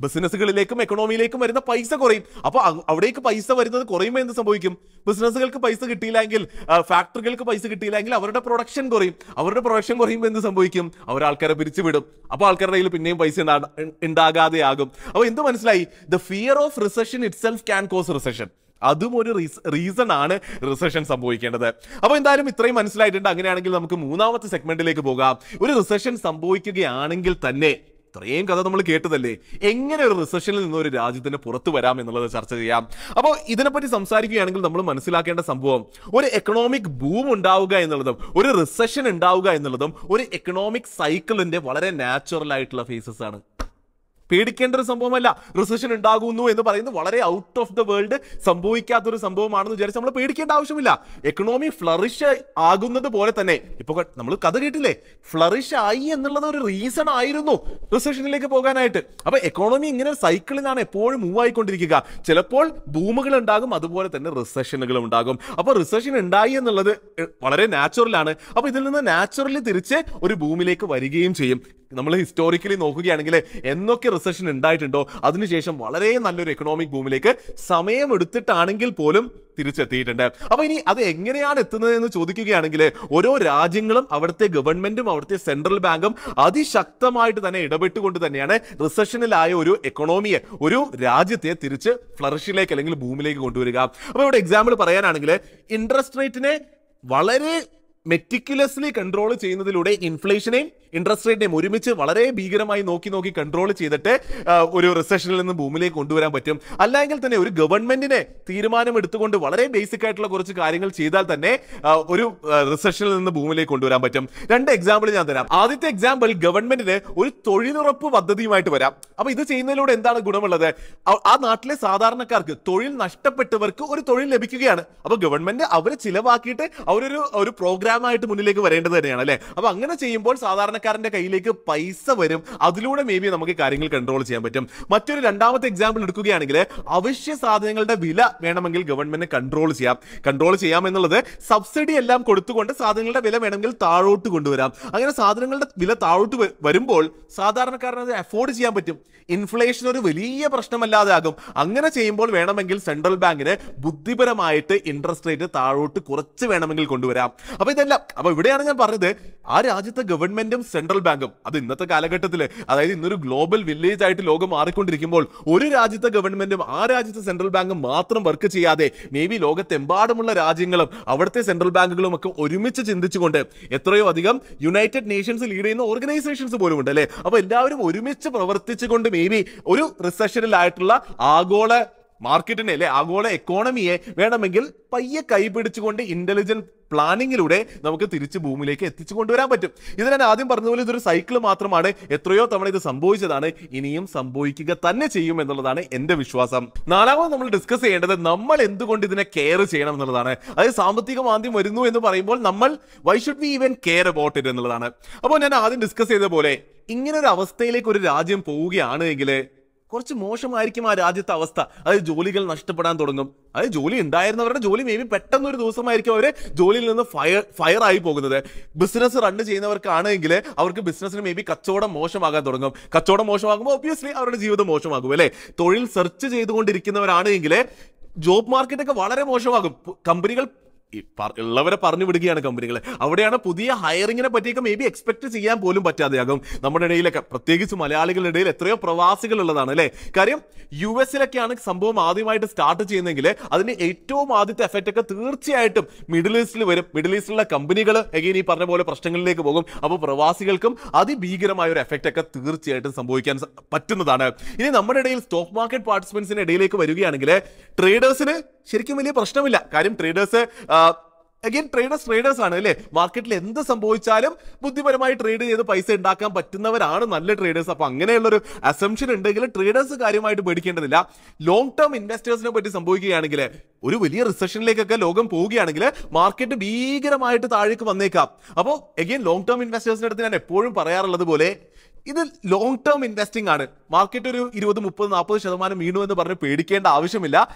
ബിസിനസ്സുകളിലേക്കും എക്കണോമിയിലേക്കും വരുന്ന പൈസ കുറയും അപ്പൊ അ- അവിടേക്ക് പൈസ വരുന്നത് കുറയുമ്പോൾ എന്ത് സംഭവിക്കും ബിസിനസ്സുകൾക്ക് പൈസ കിട്ടിയില്ലെങ്കിൽ ആ, ഫാക്ടറികൾക്ക് പൈസ കിട്ടിയില്ലെങ്കിൽ അവരുടെ പ്രൊഡക്ഷൻ കുറയും അവരുടെ പ്രൊഡക്ഷൻ കുറയുമ്പോൾ എന്ത് സംഭവിക്കും അവർ ആൾക്കാരെ പിരിച്ചുവിടും അപ്പൊ ആൾക്കാരുടെ കയ്യിൽ പിന്നെയും പൈസ ഉണ്ടാ- ഉണ്ടാകാതെയാകും അപ്പൊ എന്ത് മനസ്സിലായി the fear of recession itself can cause recession അതും ഒരു റീസൺ ആണ് റിസഷൻ സംഭവിക്കേണ്ടത് അപ്പോൾ എന്തായാലും ഇത്രയും മനസ്സിലായിട്ടുണ്ട് അങ്ങനെയാണെങ്കിൽ നമുക്ക് മൂന്നാമത്തെ സെഗ്മെന്റിലേക്ക് പോകാം ഒരു റിസഷൻ സംഭവിക്കുകയാണെങ്കിൽ തന്നെ ഇത്രയും കഥ നമ്മൾ കേട്ടതല്ലേ എങ്ങനെ ഒരു റിസഷനിൽ നിന്ന് ഒരു രാജ്യത്തിന് പുറത്തു വരാം എന്നുള്ളത് ചർച്ച ചെയ്യാം അപ്പോൾ ഇതിനെപ്പറ്റി സംസാരിക്കുകയാണെങ്കിൽ നമ്മൾ മനസ്സിലാക്കേണ്ട സംഭവം ഒരു എക്കണോമിക് ബൂം ഉണ്ടാവുക എന്നുള്ളതും ഒരു റിസഷൻ ഉണ്ടാവുക എന്നുള്ളതും ഒരു എക്കണോമിക് സൈക്കിളിന്റെ വളരെ നാച്ചുറൽ ആയിട്ടുള്ള ഫേസസ് ആണ് പേടിക്കേണ്ട ഒരു സംഭവമല്ല റിസഷൻ ഉണ്ടാകുന്നു എന്ന് പറയുന്നത് വളരെ ഔട്ട് ഓഫ് ദ വേൾഡ് സംഭവിക്കാത്തൊരു സംഭവമാണെന്ന് വിചാരിച്ച് നമ്മൾ പേടിക്കേണ്ട ആവശ്യമില്ല എക്കണോമി ഫ്ലറിഷ് ആകുന്നത് പോലെ തന്നെ ഇപ്പൊ നമ്മൾ കഥ കേട്ടില്ലേ ഫ്ലറിഷ് ആയി എന്നുള്ളത് ഒരു റീസൺ ആയിരുന്നു റിസഷനിലേക്ക് പോകാനായിട്ട് അപ്പൊ എക്കോണമി ഇങ്ങനെ ഒരു സൈക്കിളിലാണ് എപ്പോഴും മൂവ് ആയിക്കൊണ്ടിരിക്കുക ചിലപ്പോൾ ബൂമുകൾ ഉണ്ടാകും അതുപോലെ തന്നെ റിസഷനുകളും ഉണ്ടാകും അപ്പൊ റിസഷൻ ഉണ്ടായി എന്നുള്ളത് എ, വളരെ നാച്ചുറൽ ആണ് അപ്പൊ ഇതിൽ നിന്ന് നാച്ചുറലി തിരിച്ച് ഒരു ഭൂമിയിലേക്ക് വരികയും ചെയ്യും നമ്മൾ ഹിസ്റ്റോറിക്കലി നോക്കുകയാണെങ്കിൽ എന്നൊക്കെ റിസഷൻ ഉണ്ടായിട്ടുണ്ടോ അതിനുശേഷം വളരെ നല്ലൊരു എക്കണോമിക് ബൂമിലേക്ക് സമയം എടുത്തിട്ടാണെങ്കിൽ പോലും തിരിച്ചെത്തിയിട്ടുണ്ട് അപ്പൊ ഇനി അത് എങ്ങനെയാണ് എത്തുന്നത് എന്ന് ചോദിക്കുകയാണെങ്കിൽ ഓരോ രാജ്യങ്ങളും അവിടുത്തെ ഗവൺമെന്റും അവിടുത്തെ സെൻട്രൽ ബാങ്കും അതിശക്തമായിട്ട് തന്നെ ഇടപെട്ടുകൊണ്ട് തന്നെയാണ് റിസഷനിലായ ഒരു എക്കണോമിയെ ഒരു രാജ്യത്തെ തിരിച്ച് ഫ്ലറിഷിലേക്ക് അല്ലെങ്കിൽ ഭൂമിയിലേക്ക് കൊണ്ടുവരിക അപ്പൊ ഇവിടെ എക്സാമ്പിൾ പറയാനാണെങ്കിൽ ഇൻട്രസ്റ്റ് റേറ്റിനെ വളരെ മെറ്റിക്കുലസ്ലി കൺട്രോൾ ചെയ്യുന്നതിലൂടെ ഇൻഫ്ലേഷനെയും ഇൻട്രസ്റ്റ് റേറ്റിനെയും ഒരുമിച്ച് വളരെ ഭീകരമായി നോക്കി നോക്കി കൺട്രോൾ ചെയ്തിട്ട് ആ, ഒരു റിസഷനിൽ നിന്ന് ഭൂമിയിലേക്ക് കൊണ്ടുവരാൻ പറ്റും അല്ലെങ്കിൽ തന്നെ ഒരു ഗവൺമെന്റിനെ തീരുമാനം എടുത്തുകൊണ്ട് വളരെ ബേസിക് ആയിട്ടുള്ള കുറച്ച് കാര്യങ്ങൾ ചെയ്താൽ തന്നെ ആ, ഒരു റിസഷനിൽ നിന്ന് ഭൂമിയിലേക്ക് കൊണ്ടുവരാൻ പറ്റും രണ്ട് എക്സാമ്പിൾ ഞാൻ തരാം ആദ്യത്തെ എക്സാമ്പിൾ ഗവൺമെന്റിന് ഒരു തൊഴിലുറപ്പ് പദ്ധതിയുമായിട്ട് വരാം അപ്പൊ ഇത് ചെയ്യുന്നതിലൂടെ എന്താണ് ഗുണമുള്ളത് ആ- ആ നാട്ടിലെ സാധാരണക്കാർക്ക് തൊഴിൽ നഷ്ടപ്പെട്ടവർക്ക് ഒരു തൊഴിൽ ലഭിക്കുകയാണ് അപ്പൊ ഗവൺമെന്റ് അവരെ ചിലവാക്കിയിട്ട് അവരൊരു ഒരു പ്രോഗ്രാമായിട്ട് മുന്നിലേക്ക് വരേണ്ടത് തന്നെയാണ് അല്ലെ അപ്പൊ അങ്ങനെ ചെയ്യുമ്പോൾ സാധാരണക്കാരന്റെ കയ്യിലേക്ക് പൈസ വരും അതിലൂടെ മേ ബി നമുക്ക് കാര്യങ്ങൾ കൺട്രോൾ ചെയ്യാൻ പറ്റും മറ്റൊരു രണ്ടാമത്തെ എക്സാമ്പിൾ എടുക്കുകയാണെങ്കിൽ അവശ്യ സാധനങ്ങളുടെ വില വേണമെങ്കിൽ ഗവൺമെന്റ് കൺട്രോൾ ചെയ്യാം കൺട്രോൾ ചെയ്യാം എന്നുള്ളത് സബ്സിഡി എല്ലാം കൊടുത്തുകൊണ്ട് സാധനങ്ങളുടെ വില വേണമെങ്കിൽ താഴോട്ട് കൊണ്ടുവരാം അങ്ങനെ സാധനങ്ങളുടെ വില താഴോട്ട് വ- വരുമ്പോൾ സാധാരണക്കാരന് അത് അഫോർഡ് ചെയ്യാൻ പറ്റും ഇൻഫ്ലേഷൻ ഒരു വലിയ പ്രശ്നമല്ലാതെ ആകും അങ്ങനെ ചെയ്യുമ്പോൾ വേണമെങ്കിൽ സെൻട്രൽ ബാങ്കിന് ബുദ്ധിപരമായിട്ട് ഇൻട്രസ്റ്റ് റേറ്റ് താഴോട്ട് കുറച്ച് വേണമെങ്കിൽ കൊണ്ടുവരാം അപ്പൊ ഇതെല്ലാം അപ്പൊ ഇവിടെയാണ് ഞാൻ പറഞ്ഞത് ആ രാജ്യത്തെ ഗവൺമെന്റും സെൻട്രൽ ബാങ്കും അത് ഇന്നത്തെ കാലഘട്ടത്തിൽ അതായത് ഇന്നൊരു ഗ്ലോബൽ വില്ലേജ് ആയിട്ട് ലോകം മാറിക്കൊണ്ടിരിക്കുമ്പോൾ ഒരു രാജ്യത്തെ ഗവൺമെന്റും ആ രാജ്യത്തെ സെൻട്രൽ ബാങ്കും മാത്രം വർക്ക് ചെയ്യാതെ മേ ബി ലോകത്തെമ്പാടുമുള്ള രാജ്യങ്ങളും അവിടുത്തെ സെൻട്രൽ ബാങ്കുകളും ഒക്കെ ഒരുമിച്ച് ചിന്തിച്ചുകൊണ്ട് എത്രയോ അധികം യുണൈറ്റഡ് നേഷൻസ് ലീഡ് ചെയ്യുന്ന ഓർഗനൈസേഷൻസ് പോലും ഉണ്ട് അല്ലെ അപ്പൊ എല്ലാവരും ഒരുമിച്ച് പ്രവർത്തിച്ചുകൊണ്ട് മേ ബി ഒരു റിസഷനിലായിട്ടുള്ള ആഗോള മാർക്കറ്റിനെ അല്ലെ ആഗോള എക്കോണമിയെ വേണമെങ്കിൽ പയ്യെ കൈപിടിച്ചുകൊണ്ട് ഇന്റലിജന്റ് പ്ലാനിങ്ങിലൂടെ നമുക്ക് തിരിച്ച് ഭൂമിയിലേക്ക് എത്തിച്ചു കൊണ്ടുവരാൻ പറ്റും ഇത് ഞാൻ ആദ്യം പറഞ്ഞതുപോലെ ഇതൊരു സൈക്കിൾ മാത്രമാണ് എത്രയോ തവണ ഇത് സംഭവിച്ചതാണ് ഇനിയും സംഭവിക്കുക തന്നെ ചെയ്യും എന്നുള്ളതാണ് എന്റെ വിശ്വാസം നാലാമത് നമ്മൾ ഡിസ്കസ് ചെയ്യേണ്ടത് നമ്മൾ എന്തുകൊണ്ട് ഇതിനെ കെയർ ചെയ്യണം എന്നുള്ളതാണ് അതായത് സാമ്പത്തിക മാന്ദ്യം വരുന്നു എന്ന് പറയുമ്പോൾ നമ്മൾ why should we even care about it എന്നുള്ളതാണ് അപ്പോൾ ഞാൻ ആദ്യം ഡിസ്കസ് ചെയ്ത പോലെ ഇങ്ങനെ ഒരു അവസ്ഥയിലേക്ക് ഒരു രാജ്യം പോവുകയാണ് എങ്കിൽ കുറച്ച് മോശമായിരിക്കും ആ രാജ്യത്തെ അവസ്ഥ അതായത് ജോലികൾ നഷ്ടപ്പെടാൻ തുടങ്ങും അതായത് ജോലി ഉണ്ടായിരുന്നവരുടെ ജോലി മേ ബി പെട്ടെന്ന് ഒരു ദിവസമായിരിക്കും അവർ ജോലിയിൽ നിന്ന് ഫയർ ഫയർ ആയി പോകുന്നത് ബിസിനസ് റൺ ചെയ്യുന്നവർക്കാണെങ്കിൽ അവർക്ക് ബിസിനസ്സിന് മേ ബി കച്ചവടം മോശമാകാൻ തുടങ്ങും കച്ചവടം മോശമാകുമ്പോൾ ഒബ്വിയസ്ലി അവരുടെ ജീവിതം മോശമാകും അല്ലെ തൊഴിൽ സെർച്ച് ചെയ്തുകൊണ്ടിരിക്കുന്നവരാണെങ്കിൽ ജോബ് മാർക്കറ്റ് ഒക്കെ വളരെ മോശമാകും പു- കമ്പനികൾ ഈ പ- ഉള്ളവരെ പറഞ്ഞു വിടുകയാണ് കമ്പനികൾ അവിടെയാണ് പുതിയ ഹയറിങ്ങിനെ പറ്റിയൊക്കെ മേ ബി എക്സ്പെക്ട് ചെയ്യാൻ പോലും പറ്റാതെയാകും നമ്മുടെ ഇടയിലൊക്കെ പ്രത്യേകിച്ച് മലയാളികളുടെ ഇടയിൽ എത്രയോ പ്രവാസികൾ ഉള്ളതാണ് അല്ലേ കാര്യം യു എസിലൊക്കെയാണ് സംഭവം ആദ്യമായിട്ട് സ്റ്റാർട്ട് ചെയ്യുന്നതെങ്കിൽ അതിന് ഏറ്റവും ആദ്യത്തെ എഫക്റ്റ് ഒക്കെ തീർച്ചയായിട്ടും മിഡിൽ ഈസ്റ്റിൽ വരും മിഡിൽ ഈസ്റ്റിലുള്ള കമ്പനികൾ എഗെയിൻ ഈ പറഞ്ഞ പോലെ പ്രശ്നങ്ങളിലേക്ക് പോകും അപ്പോൾ പ്രവാസികൾക്കും അതിഭീകരമായ ഒരു എഫക്റ്റ് ഒക്കെ തീർച്ചയായിട്ടും സംഭവിക്കാൻ സ- പറ്റുന്നതാണ് ഇനി നമ്മുടെ ഇടയിൽ സ്റ്റോക്ക് മാർക്കറ്റ് പാർട്ടിസിപ്പൻസിന്റെ ഇടയിലേക്ക് വരികയാണെങ്കിൽ ട്രേഡേഴ്സിന് ശരിക്കും വലിയ പ്രശ്നമില്ല കാര്യം ട്രേഡേഴ്സ് അഗൈൻ ട്രേഡേഴ്സ് ട്രേഡേഴ്സ് ആണ് അല്ലേ മാർക്കറ്റിൽ എന്ത് സംഭവിച്ചാലും ബുദ്ധിപരമായി ട്രേഡ് ചെയ്ത് പൈസ ഉണ്ടാക്കാൻ പറ്റുന്നവരാണ് നല്ല ട്രേഡേഴ്സ് അപ്പൊ അങ്ങനെയുള്ളൊരു അസംഷൻ ഉണ്ടെങ്കിൽ ട്രേഡേഴ്സ് കാര്യമായിട്ട് പേടിക്കേണ്ടതില്ല ലോങ് ടേം ഇൻവെസ്റ്റേഴ്സിനെ പറ്റി സംഭവിക്കുകയാണെങ്കിൽ ഒരു വലിയ റിസഷനിലേക്കൊക്കെ ലോകം പോവുകയാണെങ്കിൽ മാർക്കറ്റ് ഭീകരമായിട്ട് താഴേക്ക് വന്നേക്കാം അപ്പോൾ എഗെയിൻ ലോങ് ടേം ഇൻവെസ്റ്റേഴ്സിന്റെ അടുത്ത് ഞാൻ എപ്പോഴും പറയാറുള്ളത് പോലെ ഇത് ലോങ് ടേം ഇൻവെസ്റ്റിംഗ് ആണ് മാർക്കറ്റ് ഒരു ഇരുപത് മുപ്പത് നാൽപ്പത് ശതമാനം വീണു എന്ന് പറഞ്ഞ് പേടിക്കേണ്ട ആവശ്യമില്ല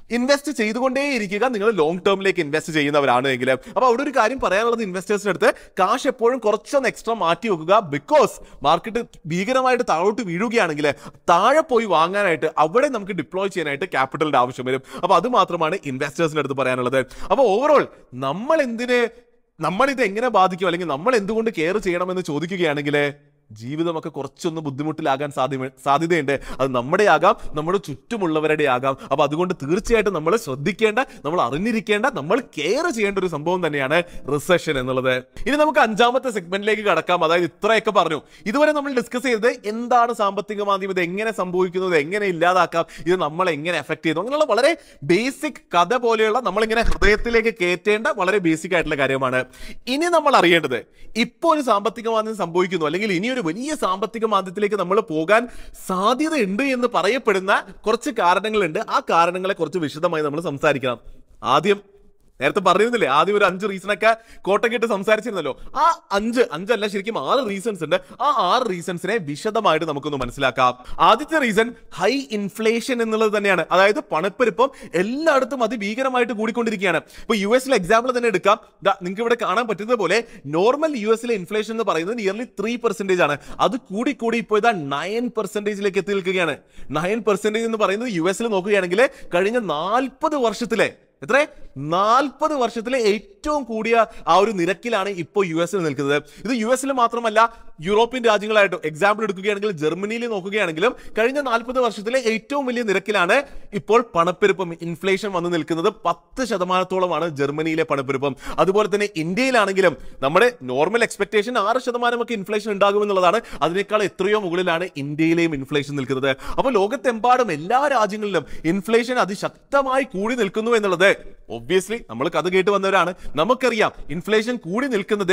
ഇൻവെസ്റ്റ് ചെയ്തുകൊണ്ടേ ഇരിക്കുക നിങ്ങൾ ലോങ് ടേമിലേക്ക് ഇൻവെസ്റ്റ് ചെയ്യുന്നവരാണ് എങ്കിൽ അപ്പൊ അവിടെ ഒരു കാര്യം പറയാനുള്ളത് ഇൻവെസ്റ്റേഴ്സിന്റെ അടുത്ത് കാശ് എപ്പോഴും കുറച്ചൊന്ന് എക്സ്ട്രാ മാറ്റി വെക്കുക ബിക്കോസ് മാർക്കറ്റ് ഭീകരമായിട്ട് താഴോട്ട് വീഴുകയാണെങ്കിൽ താഴെ പോയി വാങ്ങാനായിട്ട് അവിടെ നമുക്ക് ഡിപ്ലോയ് ചെയ്യാനായിട്ട് ക്യാപിറ്റലിന്റെ ആവശ്യം വരും അപ്പൊ അത് മാത്രമാണ് ഇൻവെസ്റ്റേഴ്സിന്റെ അടുത്ത് പറയാനുള്ളത് അപ്പൊ ഓവറോൾ നമ്മൾ എന്തിന് നമ്മൾ ഇത് എങ്ങനെ ബാധിക്കും അല്ലെങ്കിൽ നമ്മൾ എന്തുകൊണ്ട് കെയർ ചെയ്യണമെന്ന് ചോദിക്കുകയാണെങ്കിൽ ജീവിതമൊക്കെ കുറച്ചൊന്ന് ബുദ്ധിമുട്ടിലാകാൻ സാധ്യ സാധ്യതയുണ്ട് അത് നമ്മുടെ ആകാം നമ്മുടെ ചുറ്റുമുള്ളവരുടെ ആകാം അപ്പൊ അതുകൊണ്ട് തീർച്ചയായിട്ടും നമ്മൾ ശ്രദ്ധിക്കേണ്ട നമ്മൾ അറിഞ്ഞിരിക്കേണ്ട നമ്മൾ കെയർ ചെയ്യേണ്ട ഒരു സംഭവം തന്നെയാണ് റിസഷൻ എന്നുള്ളത് ഇനി നമുക്ക് അഞ്ചാമത്തെ സെഗ്മെന്റിലേക്ക് കടക്കാം അതായത് ഇത്രയൊക്കെ പറഞ്ഞു ഇതുവരെ നമ്മൾ ഡിസ്കസ് ചെയ്തത് എന്താണ് സാമ്പത്തിക മാന്ദ്യം ഇത് എങ്ങനെ സംഭവിക്കുന്നത് എങ്ങനെ ഇല്ലാതാക്കാം ഇത് നമ്മളെ എങ്ങനെ എഫക്ട് ചെയ്യുന്നു അങ്ങനെയുള്ള വളരെ ബേസിക് കഥ പോലെയുള്ള നമ്മളിങ്ങനെ ഹൃദയത്തിലേക്ക് കയറ്റേണ്ട വളരെ ബേസിക് ആയിട്ടുള്ള കാര്യമാണ് ഇനി നമ്മൾ അറിയേണ്ടത് ഇപ്പോൾ ഒരു സാമ്പത്തിക മാന്ദ്യം സംഭവിക്കുന്നു അല്ലെങ്കിൽ ഇനി ഒരു വലിയ സാമ്പത്തിക മാന്ദ്യത്തിലേക്ക് നമ്മൾ പോകാൻ സാധ്യതയുണ്ട് എന്ന് പറയപ്പെടുന്ന കുറച്ച് കാരണങ്ങളുണ്ട് ആ കാരണങ്ങളെ കുറച്ച് വിശദമായി നമ്മൾ സംസാരിക്കണം ആദ്യം നേരത്തെ പറഞ്ഞിരുന്നില്ലേ ആദ്യം ഒരു അഞ്ച് റീസൺ ഒക്കെ കോട്ടക്കിട്ട് സംസാരിച്ചിരുന്നല്ലോ ആ അഞ്ച് അഞ്ചല്ല ശരിക്കും ആറ് റീസൺസ് ഉണ്ട് ആ ആറ് റീസൺസിനെ വിശദമായിട്ട് നമുക്കൊന്ന് മനസ്സിലാക്കാം ആദ്യത്തെ റീസൺ ഹൈ ഇൻഫ്ലേഷൻ എന്നുള്ളത് തന്നെയാണ് അതായത് പണപ്പെരുപ്പം എല്ലായിടത്തും അതിഭീകരമായിട്ട് കൂടിക്കൊണ്ടിരിക്കുകയാണ് ഇപ്പൊ യു എസിലെ എക്സാമ്പിൾ തന്നെ എടുക്കാം നിങ്ങൾക്ക് ഇവിടെ കാണാൻ പറ്റുന്നത് പോലെ നോർമൽ യു എസിലെ ഇൻഫ്ലേഷൻ എന്ന് പറയുന്നത് നിയർലി ത്രീ പെർസെന്റേജ് ആണ് അത് കൂടി കൂടി ഇപ്പോൾ ഇതാ നയൻ പെർസെന്റേജിലേക്ക് എത്തി നിൽക്കുകയാണ് നയൻ പെർസെന്റേജ് എന്ന് പറയുന്നത് യു എസിൽ നോക്കുകയാണെങ്കിൽ കഴിഞ്ഞ നാൽപ്പത് വർഷത്തിലെ എത്ര നാൽപ്പത് വർഷത്തിലെ ഏറ്റവും കൂടിയ ആ ഒരു നിരക്കിലാണ് ഇപ്പോൾ യു എസിൽ നിൽക്കുന്നത് ഇത് യു എസിൽ മാത്രമല്ല യൂറോപ്യൻ രാജ്യങ്ങളായിട്ടും എക്സാമ്പിൾ എടുക്കുകയാണെങ്കിൽ ജർമ്മനിയിൽ നോക്കുകയാണെങ്കിലും കഴിഞ്ഞ നാൽപ്പത് വർഷത്തിലെ ഏറ്റവും വലിയ നിരക്കിലാണ് ഇപ്പോൾ പണപ്പെരുപ്പം ഇൻഫ്ലേഷൻ വന്നു നിൽക്കുന്നത് പത്ത് ശതമാനത്തോളമാണ് ജർമ്മനിയിലെ പണപ്പെരുപ്പം അതുപോലെ തന്നെ ഇന്ത്യയിലാണെങ്കിലും നമ്മുടെ നോർമൽ എക്സ്പെക്ടേഷൻ ആറ് ശതമാനമൊക്കെ ഇൻഫ്ലേഷൻ ഉണ്ടാകുമെന്നുള്ളതാണ് അതിനേക്കാൾ എത്രയോ മുകളിലാണ് ഇന്ത്യയിലെയും ഇൻഫ്ലേഷൻ നിൽക്കുന്നത് അപ്പോൾ ലോകത്തെമ്പാടും എല്ലാ രാജ്യങ്ങളിലും ഇൻഫ്ലേഷൻ അതിശക്തമായി കൂടി നിൽക്കുന്നു എന്നുള്ളത് ഒബ്വിയസ്ലി നമ്മൾ കഥ കേട്ട് വന്നവരാണ് നമുക്കറിയാം ഇൻഫ്ലേഷൻ കൂടി നിൽക്കുന്നത്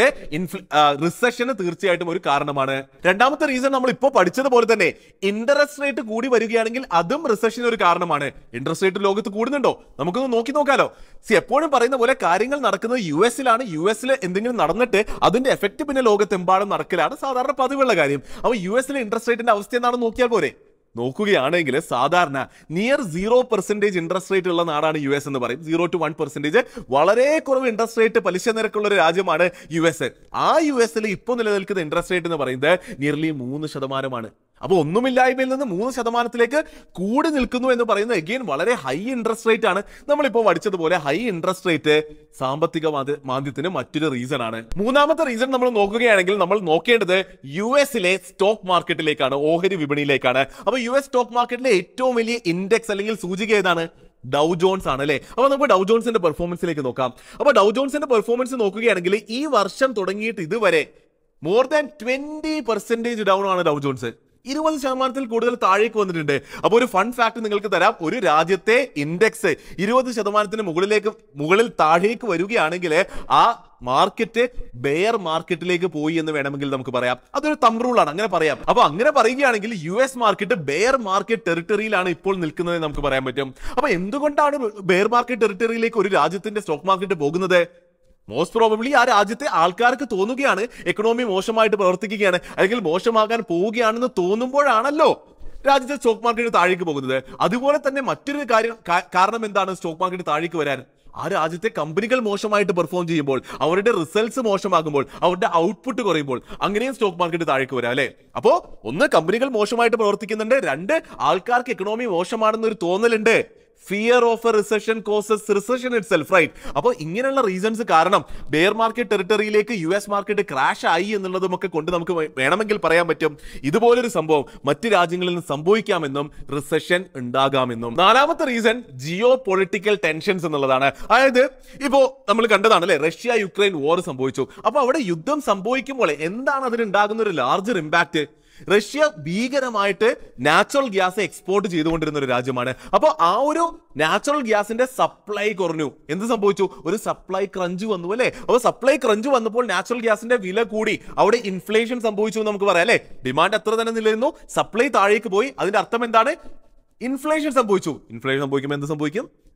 റിസഷന് തീർച്ചയായിട്ടും ഒരു കാരണമാണ് രണ്ടാമത്തെ റീസൺ നമ്മൾ ഇപ്പോൾ പഠിച്ചതുപോലെ തന്നെ ഇൻട്രസ്റ്റ് റേറ്റ് കൂടി വരികയാണെങ്കിൽ അതും റിസഷന് ഒരു കാരണമാണ് ഇൻട്രസ്റ്റ് റേറ്റ് ലോകത്ത് കൂടുന്നുണ്ടോ നമുക്കൊന്ന് നോക്കി നോക്കാലോ സി എപ്പോഴും പറയുന്ന പോലെ കാര്യങ്ങൾ നടക്കുന്നത് യു എസിലാണ് യു എസിൽ എന്തെങ്കിലും നടന്നിട്ട് അതിന്റെ എഫക്ട് പിന്നെ ലോകത്തെമ്പാടും നടക്കലാണ് സാധാരണ പതിവുള്ള കാര്യം അപ്പൊ യു എസിലെ ഇൻട്രസ്റ്റ് റേറ്റിന്റെ അവസ്ഥ എന്താണെന്ന് നോക്കിയാൽ പോരെ നോക്കുകയാണെങ്കിൽ സാധാരണ near zero percentage interest rate ഉള്ള നാടാണ് യു എസ് എന്ന് പറയും സീറോ ടു വൺ പെർസെന്റേജ് വളരെ കുറവ് ഇൻട്രസ്റ്റ് റേറ്റ് പലിശ നിരക്കുള്ള ഒരു രാജ്യമാണ് യു എസ് ആ യു എസിൽ ഇപ്പോൾ നിലനിൽക്കുന്ന ഇൻട്രസ്റ്റ് റേറ്റ് എന്ന് പറയുന്നത് നിയർലി മൂന്ന് ശതമാനമാണ് അപ്പോൾ ഒന്നുമില്ലായ്മയിൽ നിന്ന് മൂന്ന് ശതമാനത്തിലേക്ക് കൂടി നിൽക്കുന്നു എന്ന് പറയുന്നത് എഗെയിൻ വളരെ ഹൈ ഇൻട്രസ്റ്റ് റേറ്റ് ആണ് നമ്മളിപ്പോൾ പഠിച്ചതുപോലെ ഹൈ ഇൻട്രസ്റ്റ് റേറ്റ് സാമ്പത്തിക മാന്ദ്യ- മാന്ദ്യത്തിന് മറ്റൊരു റീസൺ ആണ് മൂന്നാമത്തെ റീസൺ നമ്മൾ നോക്കുകയാണെങ്കിൽ നമ്മൾ നോക്കേണ്ടത് യു എസിലെ സ്റ്റോക്ക് മാർക്കറ്റിലേക്കാണ് ഓഹരി വിപണിയിലേക്കാണ് അപ്പോൾ യു എസ് സ്റ്റോക്ക് മാർക്കറ്റിലെ ഏറ്റവും വലിയ ഇൻഡെക്സ് അല്ലെങ്കിൽ സൂചിക ഏതാണ് ഡൗ ജോൺസ് ആണ് അല്ലേ അപ്പൊ നമുക്ക് ഡൗ ജോൺസിന്റെ പെർഫോമൻസിലേക്ക് നോക്കാം അപ്പൊ ഡൗ ജോൺസിന്റെ പെർഫോമൻസ് നോക്കുകയാണെങ്കിൽ ഈ വർഷം തുടങ്ങിയിട്ട് ഇതുവരെ more than twenty percentage down ആണ് ഡൗ ജോൺസ് ഇരുപത് ശതമാനത്തിൽ കൂടുതൽ താഴേക്ക് വന്നിട്ടുണ്ട് അപ്പോൾ ഒരു ഫൺ ഫാക്ട് നിങ്ങൾക്ക് തരാം ഒരു രാജ്യത്തെ ഇൻഡെക്സ് ഇരുപത് ശതമാനത്തിന് മുകളിലേക്ക് മുകളിൽ താഴേക്ക് വരികയാണെങ്കിൽ ആ മാർക്കറ്റ് ബെയർ മാർക്കറ്റിലേക്ക് പോയി എന്ന് വേണമെങ്കിൽ നമുക്ക് പറയാം അതൊരു തം റൂളാണ് അങ്ങനെ പറയാം അപ്പൊ അങ്ങനെ പറയുകയാണെങ്കിൽ U S market bear market ടെറിട്ടറിയിലാണ് ഇപ്പോൾ നിൽക്കുന്നത് നമുക്ക് പറയാൻ പറ്റും അപ്പൊ എന്തുകൊണ്ടാണ് ബെയർ മാർക്കറ്റ് ടെറിട്ടറിയിലേക്ക് ഒരു രാജ്യത്തിന്റെ സ്റ്റോക്ക് മാർക്കറ്റ് പോകുന്നത് മോസ്റ്റ് പ്രോബബ്ലി ആ രാജ്യത്തെ ആൾക്കാർക്ക് തോന്നുകയാണ് എക്കണോമി മോശമായിട്ട് പ്രവർത്തിക്കുകയാണ് അല്ലെങ്കിൽ മോശമാകാൻ പോവുകയാണെന്ന് തോന്നുമ്പോഴാണല്ലോ രാജ്യത്തെ സ്റ്റോക്ക് മാർക്കറ്റ് താഴേക്ക് പോകുന്നത് അതുപോലെ തന്നെ മറ്റൊരു കാര്യം കാ- കാരണം എന്താണ് സ്റ്റോക്ക് മാർക്കറ്റ് താഴേക്ക് വരാൻ ആ രാജ്യത്തെ കമ്പനികൾ മോശമായിട്ട് പെർഫോം ചെയ്യുമ്പോൾ അവരുടെ റിസൾട്ട്സ് മോശമാകുമ്പോൾ അവരുടെ ഔട്ട്പുട്ട് കുറയുമ്പോൾ അങ്ങനെയും സ്റ്റോക്ക് മാർക്കറ്റ് താഴേക്ക് വരാം അല്ലെ അപ്പോ ഒന്ന് കമ്പനികൾ മോശമായിട്ട് പ്രവർത്തിക്കുന്നുണ്ട് രണ്ട് ആൾക്കാർക്ക് എക്കണോമി മോശമാണെന്നൊരു തോന്നലുണ്ട് fear of a recession causes recession itself right അപ്പോൾ ഇങ്ങനെയുള്ള റീസൺസ് കാരണം ബെയർ മാർക്കറ്റ് ടെറിട്ടറിയിലേക്ക് യു എസ് മാർക്കറ്റ് ക്രാഷ് ആയി എന്നുള്ളതുമൊക്കെ കൊണ്ട് നമുക്ക് വേ- വേണമെങ്കിൽ പറയാൻ പറ്റും ഇതുപോലൊരു സംഭവം മറ്റ് രാജ്യങ്ങളിൽ നിന്ന് സംഭവിക്കാമെന്നും റിസഷൻ ഉണ്ടാകാമെന്നും നാലാമത്തെ റീസൺ ജിയോ പൊളിറ്റിക്കൽ ടെൻഷൻസ് എന്നുള്ളതാണ് അതായത് ഇപ്പോ നമ്മൾ കണ്ടതാണ് അല്ലെ റഷ്യ യുക്രൈൻ വാർ സംഭവിച്ചു അപ്പൊ അവിടെ യുദ്ധം സംഭവിക്കുമ്പോൾ എന്താണ് അതിനുണ്ടാകുന്ന ഒരു ലാർജർ ഇമ്പാക്ട് റഷ്യ ഭീകരമായിട്ട് നാച്ചുറൽ ഗ്യാസ് എക്സ്പോർട്ട് ചെയ്തുകൊണ്ടിരുന്ന ഒരു രാജ്യമാണ് അപ്പോൾ ആ ഒരു നാച്ചുറൽ ഗ്യാസിന്റെ സപ്ലൈ കുറഞ്ഞു എന്ത് സംഭവിച്ചു ഒരു സപ്ലൈ ക്രഞ്ച് വന്നു അല്ലേ അപ്പോൾ സപ്ലൈ ക്രഞ്ച് വന്നപ്പോൾ നാച്ചുറൽ ഗ്യാസിന്റെ വില കൂടി അവിടെ ഇൻഫ്ലേഷൻ സംഭവിച്ചു എന്ന് നമുക്ക് പറയാം അല്ലേ ഡിമാൻഡ് എത്ര തന്നെ നിലനിന്നു സപ്ലൈ താഴേക്ക് പോയി അതിന്റെ അർത്ഥം എന്താണ് ഇൻഫ്ലേഷൻ സംഭവിച്ചു ഇൻഫ്ലേഷൻ സംഭവിക്കുമ്പോൾ എന്ത് സംഭവിക്കും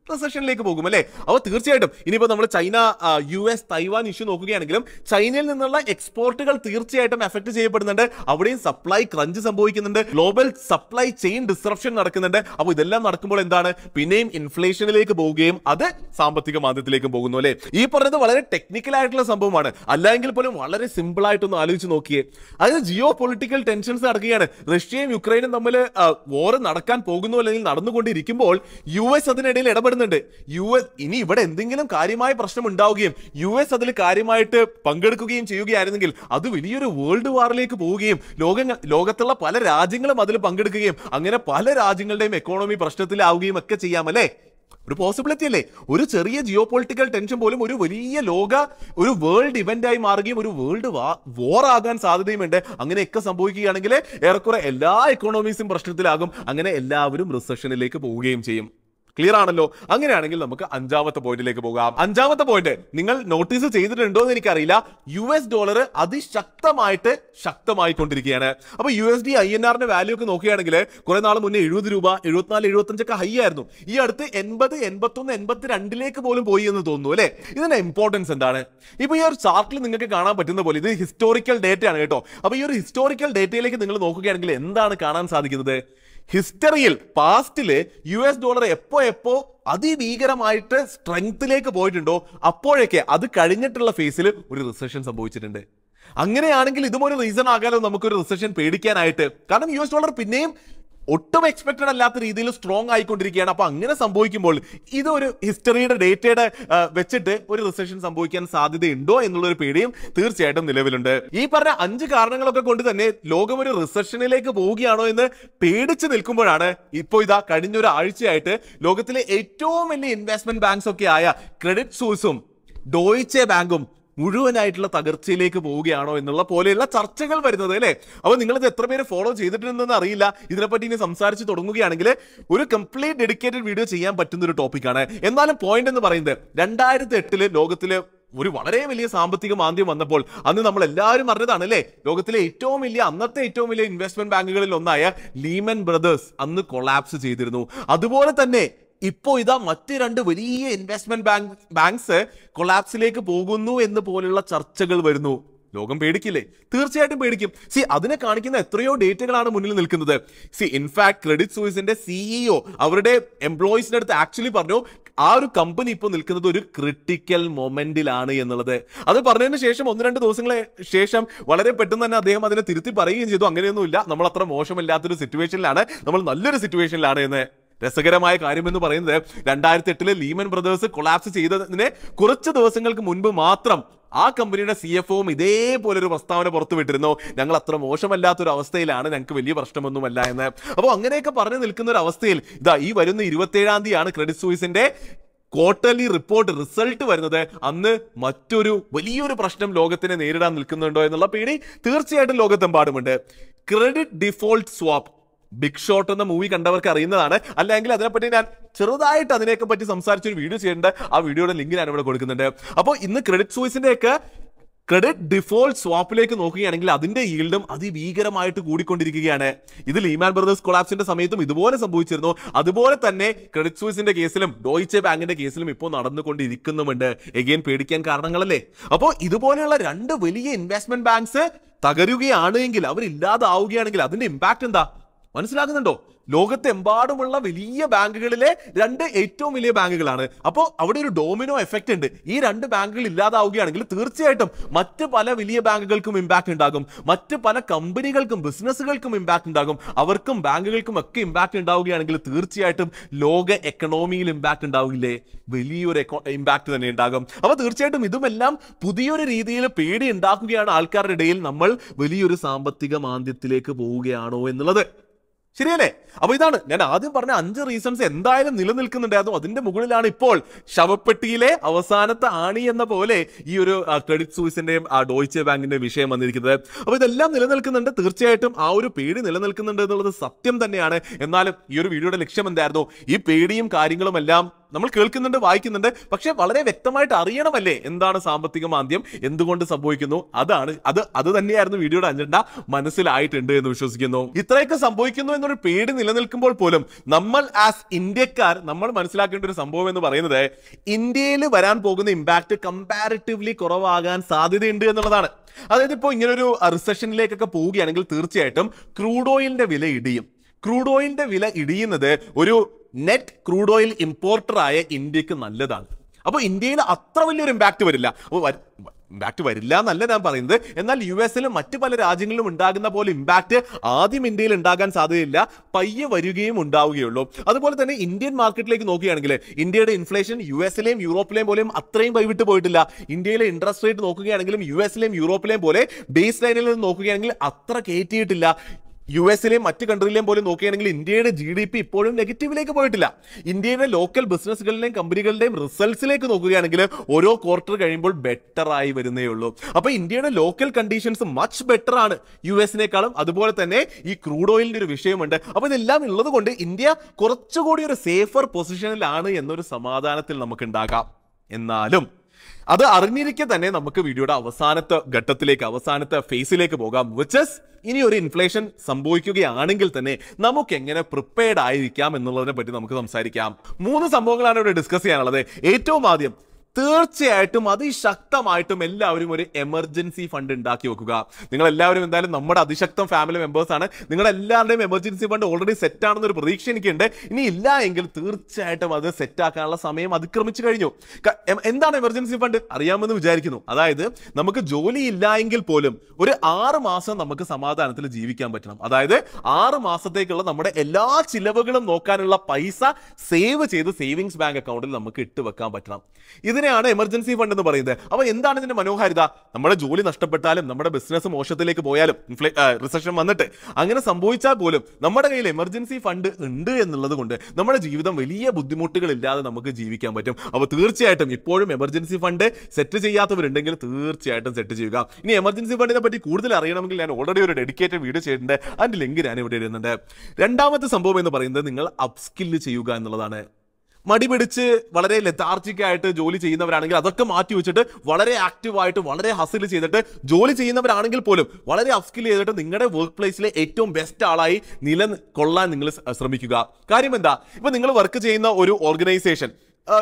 റിസഷനിലേക്ക് പോകും അല്ലേ അപ്പോൾ തീർച്ചയായിട്ടും ഇനിയിപ്പോൾ നമ്മൾ China U S Taiwan issue നോക്കുകയാണെങ്കിലും ചൈനയിൽ നിന്നുള്ള എക്സ്പോർട്ടുകൾ തീർച്ചയായിട്ടും എഫക്ട് ചെയ്യപ്പെടുന്നുണ്ട് അവിടെയും സപ്ലൈ ക്രഞ്ച് സംഭവിക്കുന്നുണ്ട് ഗ്ലോബൽ സപ്ലൈ ചെയിൻ ഡിസ്റപ്ഷൻ നടക്കുന്നുണ്ട് അപ്പോൾ ഇതെല്ലാം നടക്കുമ്പോൾ എന്താണ് പിന്നെയും ഇൻഫ്ലേഷനിലേക്ക് പോവുകയും അത് സാമ്പത്തിക മാന്ദ്യത്തിലേക്ക് പോകുന്നു അല്ലേ ഈ പറഞ്ഞത് വളരെ ടെക്നിക്കൽ ആയിട്ടുള്ള സംഭവമാണ് അല്ലെങ്കിൽ പോലും വളരെ സിമ്പിൾ ആയിട്ടൊന്ന് ആലോചിച്ച് നോക്കിയേ അതായത് ജിയോ പൊളിറ്റിക്കൽ ടെൻഷൻസ് നടക്കുകയാണ് റഷ്യയും യുക്രൈനും തമ്മിൽ വോർ നടക്കാൻ പോകുന്നു അല്ലെങ്കിൽ നടന്നുകൊണ്ടിരിക്കുമ്പോൾ യു എസ് അതിനിടയിൽ ഇടപെടുന്നുണ്ട് യു എസ് ഇനി ഇവിടെ എന്തെങ്കിലും കാര്യമായ പ്രശ്നം ഉണ്ടാവുകയും യു എസ് അതിൽ കാര്യമായിട്ട് പങ്കെടുക്കുകയും ചെയ്യുകയായിരുന്നെങ്കിൽ അത് വലിയൊരു വേൾഡ് വാറിലേക്ക് പോവുകയും ലോക ലോകത്തുള്ള പല രാജ്യങ്ങളും അതിൽ പങ്കെടുക്കുകയും അങ്ങനെ പല രാജ്യങ്ങളുടെയും എക്കോണമി പ്രശ്നത്തിലാവുകയും ഒക്കെ ചെയ്യാമല്ലേ ഒരു പോസിബിലിറ്റി അല്ലേ ഒരു ചെറിയ ജിയോ പൊളിറ്റിക്കൽ ടെൻഷൻ പോലും ഒരു വലിയ ലോക ഒരു വേൾഡ് ഇവന്റ് ആയി മാറുകയും ഒരു വേൾഡ് വോർ ആകാൻ സാധ്യതയുമുണ്ട് അങ്ങനെയൊക്കെ സംഭവിക്കുകയാണെങ്കിൽ ഏറെക്കുറെ എല്ലാ എക്കോണമീസും പ്രശ്നത്തിലാകും അങ്ങനെ എല്ലാവരും റിസഷനിലേക്ക് പോവുകയും ചെയ്യും ക്ലിയർ ആണല്ലോ അങ്ങനെയാണെങ്കിൽ നമുക്ക് അഞ്ചാമത്തെ പോയിന്റിലേക്ക് പോകാം അഞ്ചാമത്തെ പോയിന്റ് നിങ്ങൾ നോട്ടീസ് ചെയ്തിട്ടുണ്ടോ എന്ന് എനിക്കറിയില്ല യു എസ് ഡോളർ അതിശക്തമായിട്ട് ശക്തമായിക്കൊണ്ടിരിക്കുകയാണ് അപ്പൊ U S D I N ആറിന്റെ വാല്യൂ ഒക്കെ നോക്കുകയാണെങ്കിൽ കുറെ നാൾ മുന്നേ എഴുപത് രൂപ എഴുപത്തിനാല് എഴുപത്തഞ്ചൊക്കെ ഹൈ ആയിരുന്നു ഈ അടുത്ത് എൺപത് എൺപത്തൊന്ന് എൺപത്തി രണ്ടിലേക്ക് പോലും പോയി എന്ന് തോന്നുന്നു അല്ലെ ഇതിന്റെ ഇമ്പോർട്ടൻസ് എന്താണ് ഇപ്പൊ ഈ ഒരു ചാർട്ടിൽ നിങ്ങൾക്ക് കാണാൻ പറ്റുന്ന പോലെ ഇത് ഹിസ്റ്റോറിക്കൽ ഡേറ്റ ആണ് കേട്ടോ അപ്പൊ ഈ ഒരു ഹിസ്റ്റോറിക്കൽ ഡേറ്റയിലേക്ക് നിങ്ങൾ നോക്കുകയാണെങ്കിൽ എന്താണ് കാണാൻ സാധിക്കുന്നത് ഹിസ്റ്ററിയിൽ പാസ്റ്റില് യു എസ് ഡോളർ എപ്പോ എപ്പോ അതിഭീകരമായിട്ട് സ്ട്രെങ്ത്തിലേക്ക് പോയിട്ടുണ്ടോ അപ്പോഴൊക്കെ അത് കഴിഞ്ഞിട്ടുള്ള ഫേസിൽ ഒരു റിസഷൻ സംഭവിച്ചിട്ടുണ്ട് അങ്ങനെയാണെങ്കിൽ ഇതും ഒരു റീസൺ ആകാലോ നമുക്കൊരു റിസഷൻ പേടിക്കാനായിട്ട് കാരണം യു എസ് ഡോളർ പിന്നെയും ഒട്ടും എക്സ്പെക്റ്റഡ് അല്ലാത്ത രീതിയിൽ സ്ട്രോങ് ആയിക്കൊണ്ടിരിക്കുകയാണ് അപ്പൊ അങ്ങനെ സംഭവിക്കുമ്പോൾ ഇതൊരു ഹിസ്റ്ററിയുടെ ഡേറ്റയുടെ ആ, വെച്ചിട്ട് ഒരു റിസഷൻ സംഭവിക്കാൻ സാധ്യതയുണ്ടോ എന്നുള്ളൊരു പേടിയും തീർച്ചയായിട്ടും നിലവിലുണ്ട് ഈ പറഞ്ഞ അഞ്ച് കാരണങ്ങളൊക്കെ കൊണ്ട് തന്നെ ലോകം ഒരു റിസഷനിലേക്ക് പോവുകയാണോ എന്ന് പേടിച്ച് നിൽക്കുമ്പോഴാണ് ഇപ്പോൾ ഇതാ കഴിഞ്ഞ ഒരു ആഴ്ചയായിട്ട് ലോകത്തിലെ ഏറ്റവും വലിയ ഇൻവെസ്റ്റ്മെന്റ് ബാങ്ക്സ് ഒക്കെ ആയ ക്രെഡിറ്റ് സൂസും ഡോയിച്ചെ ബാങ്കും മുഴുവനായിട്ടുള്ള തകർച്ചയിലേക്ക് പോവുകയാണോ എന്നുള്ള പോലെയുള്ള ചർച്ചകൾ വരുന്നത് അല്ലേ അപ്പൊ നിങ്ങൾ ഇത് എത്ര പേര് ഫോളോ ചെയ്തിട്ടുണ്ടെന്ന് അറിയില്ല ഇതിനെപ്പറ്റി ഇനി സംസാരിച്ച് തുടങ്ങുകയാണെങ്കിൽ ഒരു കംപ്ലീറ്റ് ഡെഡിക്കേറ്റഡ് വീഡിയോ ചെയ്യാൻ പറ്റുന്ന ഒരു ടോപ്പിക്കാണ് എന്നാലും പോയിന്റ് എന്ന് പറയുന്നത് രണ്ടായിരത്തി എട്ടില് ലോകത്തിലെ ഒരു വളരെ വലിയ സാമ്പത്തിക മാന്ദ്യം വന്നപ്പോൾ അന്ന് നമ്മൾ എല്ലാവരും അറിഞ്ഞതാണ് അല്ലേ ലോകത്തിലെ ഏറ്റവും വലിയ അന്നത്തെ ഏറ്റവും വലിയ ഇൻവെസ്റ്റ്മെന്റ് ബാങ്കുകളിൽ ഒന്നായ ലീമൻ ബ്രദേഴ്സ് അന്ന് കൊളാപ്സ് ചെയ്തിരുന്നു അതുപോലെ തന്നെ ഇപ്പോ ഇതാ മറ്റ് രണ്ട് വലിയ ഇൻവെസ്റ്റ്മെന്റ് ബാങ്ക് ബാങ്ക്സ് കൊളാപ്സിലേക്ക് പോകുന്നു എന്ന് പോലുള്ള ചർച്ചകൾ വരുന്നു ലോകം പേടിക്കില്ലേ തീർച്ചയായിട്ടും പേടിക്കും സി അതിനെ കാണിക്കുന്ന എത്രയോ ഡേറ്റകളാണ് മുന്നിൽ നിൽക്കുന്നത് സി ഇൻഫാക്ട് ക്രെഡിറ്റ് സൂയിസിന്റെ സിഇഒ അവരുടെ എംപ്ലോയീസിന്റെ അടുത്ത് ആക്ച്വലി പറഞ്ഞു ആ ഒരു കമ്പനി ഇപ്പോൾ നിൽക്കുന്നത് ഒരു ക്രിട്ടിക്കൽ മൊമെന്റിലാണ് എന്നുള്ളത് അത് പറഞ്ഞതിന് ശേഷം ഒന്ന് രണ്ട് ദിവസങ്ങളെ ശേഷം വളരെ പെട്ടെന്ന് തന്നെ അദ്ദേഹം അതിനെ തിരുത്തി പറയുകയും ചെയ്തു അങ്ങനെയൊന്നുമില്ല നമ്മൾ അത്ര മോശമില്ലാത്തൊരു സിറ്റുവേഷനിലാണ് നമ്മൾ നല്ലൊരു സിറ്റുവേഷനിലാണ് എന്ന് രസകരമായ കാര്യം എന്ന് പറയുന്നത് രണ്ടായിരത്തി എട്ടിലെ ലീമൻ ബ്രദേഴ്സ് കൊളാപ്സ് ചെയ്തതിന് കുറച്ച് ദിവസങ്ങൾക്ക് മുൻപ് മാത്രം ആ കമ്പനിയുടെ സി എഫ് ഒവും ഇതേപോലെ ഒരു പ്രസ്താവന പുറത്തുവിട്ടിരുന്നു ഞങ്ങൾ അത്ര മോശമല്ലാത്തൊരു അവസ്ഥയിലാണ് ഞങ്ങൾക്ക് വലിയ പ്രശ്നമൊന്നുമല്ല എന്ന് അപ്പോൾ അങ്ങനെയൊക്കെ പറഞ്ഞു നിൽക്കുന്ന ഒരു അവസ്ഥയിൽ ഇതാ ഈ വരുന്ന ഇരുപത്തേഴാം തീയതിയാണ് ക്രെഡിറ്റ് സൂയിസിന്റെ ക്വാർട്ടർലി റിപ്പോർട്ട് റിസൾട്ട് വരുന്നത് അന്ന് മറ്റൊരു വലിയൊരു പ്രശ്നം ലോകത്തിനെ നേരിടാൻ നിൽക്കുന്നുണ്ടോ എന്നുള്ള പേടി തീർച്ചയായിട്ടും ലോകത്തെമ്പാടുമുണ്ട് credit default swap big short എന്ന മൂവി കണ്ടവർക്ക് അറിയുന്നതാണ് അല്ലെങ്കിൽ അതിനെപ്പറ്റി ഞാൻ ചെറുതായിട്ട് അതിനെയൊക്കെ പറ്റി സംസാരിച്ചൊരു വീഡിയോ ചെയ്യേണ്ട ആ വീഡിയോയുടെ ലിങ്ക് ഞാൻ ഇവിടെ കൊടുക്കുന്നുണ്ട് അപ്പോൾ ഇന്ന് ക്രെഡിറ്റ് സൂയിസിന്റെ ഒക്കെ ക്രെഡിറ്റ് ഡിഫോൾട്ട് സ്വാപ്പിലേക്ക് നോക്കുകയാണെങ്കിൽ അതിന്റെ ഈൽഡും അതിഭീകരമായിട്ട് കൂടിക്കൊണ്ടിരിക്കുകയാണ് ഇത് ലീമാൻ ബ്രദേഴ്സ് കൊളാപ്സിന്റെ സമയത്തും ഇതുപോലെ സംഭവിച്ചിരുന്നു അതുപോലെ തന്നെ ക്രെഡിറ്റ് സൂയിസിന്റെ കേസിലും ഡോയിച്ചെ ബാങ്കിന്റെ കേസിലും ഇപ്പോൾ നടന്നുകൊണ്ടിരിക്കുന്നുമുണ്ട് എഗെയിൻ പേടിക്കാൻ കാരണങ്ങളല്ലേ അപ്പോൾ ഇതുപോലെയുള്ള രണ്ട് വലിയ ഇൻവെസ്റ്റ്മെന്റ് ബാങ്ക്സ് തകരുകയാണ് എങ്കിൽ അവരില്ലാതാവുകയാണെങ്കിൽ അതിന്റെ ഇമ്പാക്ട് എന്താ മനസ്സിലാകുന്നുണ്ടോ ലോകത്തെമ്പാടുമുള്ള വലിയ ബാങ്കുകളിലെ രണ്ട് ഏറ്റവും വലിയ ബാങ്കുകളാണ് അപ്പോൾ അവിടെ ഒരു ഡോമിനോ എഫക്റ്റ് ഉണ്ട് ഈ രണ്ട് ബാങ്കുകൾ ഇല്ലാതാവുകയാണെങ്കിൽ തീർച്ചയായിട്ടും മറ്റ് പല വലിയ ബാങ്കുകൾക്കും ഇമ്പാക്ട് ഉണ്ടാകും മറ്റ് പല കമ്പനികൾക്കും ബിസിനസ്സുകൾക്കും ഇമ്പാക്ട് ഉണ്ടാകും അവർക്കും ബാങ്കുകൾക്കും ഒക്കെ ഇമ്പാക്ട് ഉണ്ടാവുകയാണെങ്കിൽ തീർച്ചയായിട്ടും ലോക എക്കണോമിയിൽ ഇമ്പാക്ട് ഉണ്ടാവില്ലേ വലിയൊരു ഇമ്പാക്ട് തന്നെ ഉണ്ടാകും അപ്പൊ തീർച്ചയായിട്ടും ഇതുമെല്ലാം പുതിയൊരു രീതിയിൽ പേടി ഉണ്ടാക്കുകയാണ് ആൾക്കാരുടെ ഇടയിൽ നമ്മൾ വലിയൊരു സാമ്പത്തിക മാന്ദ്യത്തിലേക്ക് പോവുകയാണോ എന്നുള്ളത് ശരിയല്ലേ അപ്പൊ ഇതാണ് ഞാൻ ആദ്യം പറഞ്ഞ അഞ്ച് റീസൺസ് എന്തായാലും നിലനിൽക്കുന്നുണ്ടായിരുന്നു അതിന്റെ മുകളിലാണ് ഇപ്പോൾ ശവപ്പെട്ടിയിലെ അവസാനത്തെ ആണി എന്ന പോലെ ഈ ഒരു ക്രെഡിറ്റ് സൂയിസിന്റെയും ആ ഡോയിച്ചെ ബാങ്കിന്റെ വിഷയം വന്നിരിക്കുന്നത് അപ്പൊ ഇതെല്ലാം നിലനിൽക്കുന്നുണ്ട് തീർച്ചയായിട്ടും ആ ഒരു പേടി നിലനിൽക്കുന്നുണ്ട് എന്നുള്ളത് സത്യം തന്നെയാണ് എന്നാലും ഈ ഒരു വീഡിയോയുടെ ലക്ഷ്യം എന്തായിരുന്നു ഈ പേടിയും കാര്യങ്ങളും എല്ലാം നമ്മൾ കേൾക്കുന്നുണ്ട് വായിക്കുന്നുണ്ട് പക്ഷെ വളരെ വ്യക്തമായിട്ട് അറിയണമല്ലേ എന്താണ് സാമ്പത്തിക മാന്ദ്യം എന്തുകൊണ്ട് സംഭവിക്കുന്നു അതാണ് അത് അത് തന്നെയായിരുന്നു വീഡിയോയുടെ അജണ്ട മനസ്സിലായിട്ടുണ്ട് എന്ന് വിശ്വസിക്കുന്നു ഇത്രയൊക്കെ സംഭവിക്കുന്നു എന്നൊരു പേടി നിലനിൽക്കുമ്പോൾ പോലും നമ്മൾ ആസ് ഇന്ത്യക്കാർ നമ്മൾ മനസ്സിലാക്കേണ്ട ഒരു സംഭവം എന്ന് പറയുന്നത് ഇന്ത്യയിൽ വരാൻ പോകുന്ന ഇമ്പാക്ട് കമ്പാരിറ്റീവ്ലി കുറവാകാൻ സാധ്യതയുണ്ട് എന്നുള്ളതാണ് അതായത് ഇപ്പോൾ ഇങ്ങനൊരു റിസഷനിലേക്കൊക്കെ പോവുകയാണെങ്കിൽ തീർച്ചയായിട്ടും ക്രൂഡ് ഓയിലിന്റെ വില ഇടിയും ക്രൂഡ് ഓയിലിന്റെ വില ഇടിയുന്നത് ഒരു നെറ്റ് ക്രൂഡ് ഓയിൽ ഇമ്പോർട്ടർ ആയ ഇന്ത്യക്ക് നല്ലതാണ് അപ്പോൾ ഇന്ത്യയിൽ അത്ര വലിയൊരു ഇമ്പാക്ട് വരില്ല അപ്പോൾ ഇമ്പാക്ട് വരില്ല എന്നല്ല ഞാൻ പറയുന്നത് എന്നാൽ യു എസിലും മറ്റ് പല രാജ്യങ്ങളിലും ഉണ്ടാകുന്ന പോലെ ഇമ്പാക്ട് ആദ്യം ഇന്ത്യയിൽ ഉണ്ടാകാൻ സാധ്യതയില്ല പയ്യെ വരികയും ഉണ്ടാവുകയുള്ളൂ അതുപോലെ തന്നെ ഇന്ത്യൻ മാർക്കറ്റിലേക്ക് നോക്കുകയാണെങ്കിൽ ഇന്ത്യയുടെ ഇൻഫ്ലേഷൻ യു എസിലെയും യൂറോപ്പിലെയും പോലെയും അത്രയും കൈവിട്ട് പോയിട്ടില്ല ഇന്ത്യയിലെ ഇൻട്രസ്റ്റ് റേറ്റ് നോക്കുകയാണെങ്കിലും യു എസിലെയും യൂറോപ്പിലെയും പോലെ ബേസ് ലൈനിൽ നിന്ന് നോക്കുകയാണെങ്കിൽ അത്ര കയറ്റിയിട്ടില്ല യു എസിലെയും മറ്റ് കൺട്രിയിലെയും പോലും നോക്കുകയാണെങ്കിൽ ഇന്ത്യയുടെ ജി ഡി പി ഇപ്പോഴും നെഗറ്റീവിലേക്ക് പോയിട്ടില്ല ഇന്ത്യയുടെ ലോക്കൽ ബിസിനസ്സുകളുടെയും കമ്പനികളുടെയും റിസൾട്ട്സിലേക്ക് നോക്കുകയാണെങ്കിൽ ഓരോ ക്വാർട്ടർ കഴിയുമ്പോൾ ബെറ്റർ ആയി വരുന്നേ ഉള്ളൂ അപ്പൊ ഇന്ത്യയുടെ ലോക്കൽ കണ്ടീഷൻസ് മച്ച് ബെറ്റർ ആണ് യു എസിനേക്കാളും അതുപോലെ തന്നെ ഈ ക്രൂഡ് ഓയിലിന്റെ ഒരു വിഷയമുണ്ട് അപ്പൊ ഇതെല്ലാം ഉള്ളത് കൊണ്ട് ഇന്ത്യ കുറച്ചുകൂടി ഒരു സേഫർ പൊസിഷനിലാണ് എന്നൊരു സമാധാനത്തിൽ നമുക്ക് ഉണ്ടാകാം എന്നാലും അത് അറിഞ്ഞിരിക്കെ തന്നെ നമുക്ക് വീഡിയോയുടെ അവസാനത്തെ ഘട്ടത്തിലേക്ക് അവസാനത്തെ ഫേസിലേക്ക് പോകാം വിച്ചസ് ഇനി ഒരു ഇൻഫ്ലേഷൻ സംഭവിക്കുകയാണെങ്കിൽ തന്നെ നമുക്ക് എങ്ങനെ പ്രിപ്പയർഡ് ആയിരിക്കാം എന്നുള്ളതിനെ പറ്റി നമുക്ക് സംസാരിക്കാം മൂന്ന് സംഭവങ്ങളാണ് ഇവിടെ ഡിസ്കസ് ചെയ്യാനുള്ളത് ഏറ്റവും ആദ്യം തീർച്ചയായിട്ടും അതിശക്തമായിട്ടും എല്ലാവരും ഒരു എമർജൻസി ഫണ്ട് ഉണ്ടാക്കി വെക്കുക നിങ്ങൾ എല്ലാവരും എന്തായാലും നമ്മുടെ അതിശക്തം ഫാമിലി മെമ്പേഴ്സ് ആണ് നിങ്ങളുടെ എല്ലാവരുടെയും എമർജൻസി ഫണ്ട് ഓൾറെഡി സെറ്റ് ആണെന്നൊരു പ്രതീക്ഷ എനിക്കുണ്ട് ഇനി ഇല്ല എങ്കിൽ തീർച്ചയായിട്ടും അത് സെറ്റ് ആക്കാനുള്ള സമയം അതിക്രമിച്ചു കഴിഞ്ഞു ക- എം- എന്താണ് എമർജൻസി ഫണ്ട് അറിയാമെന്ന് വിചാരിക്കുന്നു അതായത് നമുക്ക് ജോലി ഇല്ല എങ്കിൽ പോലും ഒരു ആറ് മാസം നമുക്ക് സമാധാനത്തിൽ ജീവിക്കാൻ പറ്റണം അതായത് ആറ് മാസത്തേക്കുള്ള നമ്മുടെ എല്ലാ ചിലവുകളും നോക്കാനുള്ള പൈസ സേവ് ചെയ്ത് സേവിങ്സ് ബാങ്ക് അക്കൗണ്ടിൽ നമുക്ക് ഇട്ട് വെക്കാൻ പറ്റണം ഇതിനെയാണ് എമർജൻസി ഫണ്ട് എന്ന് പറയുന്നത് അപ്പൊ എന്താണ് ഇതിന്റെ മനോഹാരിത നമ്മുടെ ജോലി നഷ്ടപ്പെട്ടാലും നമ്മുടെ ബിസിനസ് മോശത്തിലേക്ക് പോയാലും റിസഷൻ വന്നിട്ട് അങ്ങനെ സംഭവിച്ചാൽ പോലും നമ്മുടെ കയ്യിൽ എമർജൻസി ഫണ്ട് ഉണ്ട് എന്നുള്ളത് കൊണ്ട് നമ്മുടെ ജീവിതം വലിയ ബുദ്ധിമുട്ടുകൾ ഇല്ലാതെ നമുക്ക് ജീവിക്കാൻ പറ്റും അപ്പോൾ തീർച്ചയായിട്ടും ഇപ്പോഴും എമർജൻസി ഫണ്ട് സെറ്റ് ചെയ്യാത്തവരുണ്ടെങ്കിൽ തീർച്ചയായിട്ടും സെറ്റ് ചെയ്യുക ഇനി എമർജൻസി ഫണ്ടിനെ പറ്റി കൂടുതൽ അറിയണമെങ്കിൽ ഞാൻ ഓൾറെഡി ഒരു ഡെഡിക്കേറ്റഡ് വീഡിയോ ചെയ്തിട്ടുണ്ട് അതിന്റെ ലിങ്ക് ഞാൻ ഇവിടെ ഇടുന്നുണ്ട് രണ്ടാമത്തെ സംഭവം എന്ന് പറയുന്നത് നിങ്ങൾ അപ്സ്കില്ല് ചെയ്യുക എന്നുള്ളതാണ് മടി പിടിച്ച് വളരെ ലെത്താർജിക് ആയിട്ട് ജോലി ചെയ്യുന്നവരാണെങ്കിൽ അതൊക്കെ മാറ്റി വെച്ചിട്ട് വളരെ ആക്റ്റീവായിട്ട് വളരെ ഹസിൽ ചെയ്തിട്ട് ജോലി ചെയ്യുന്നവരാണെങ്കിൽ പോലും വളരെ അപ്സ്കിൽ ചെയ്തിട്ട് നിങ്ങളുടെ വർക്ക് പ്ലേസിലെ ഏറ്റവും ബെസ്റ്റ് ആളായി നില കൊള്ളാൻ നിങ്ങൾ ശ്രമിക്കുക കാര്യം എന്താ ഇപ്പൊ നിങ്ങൾ വർക്ക് ചെയ്യുന്ന ഒരു ഓർഗനൈസേഷൻ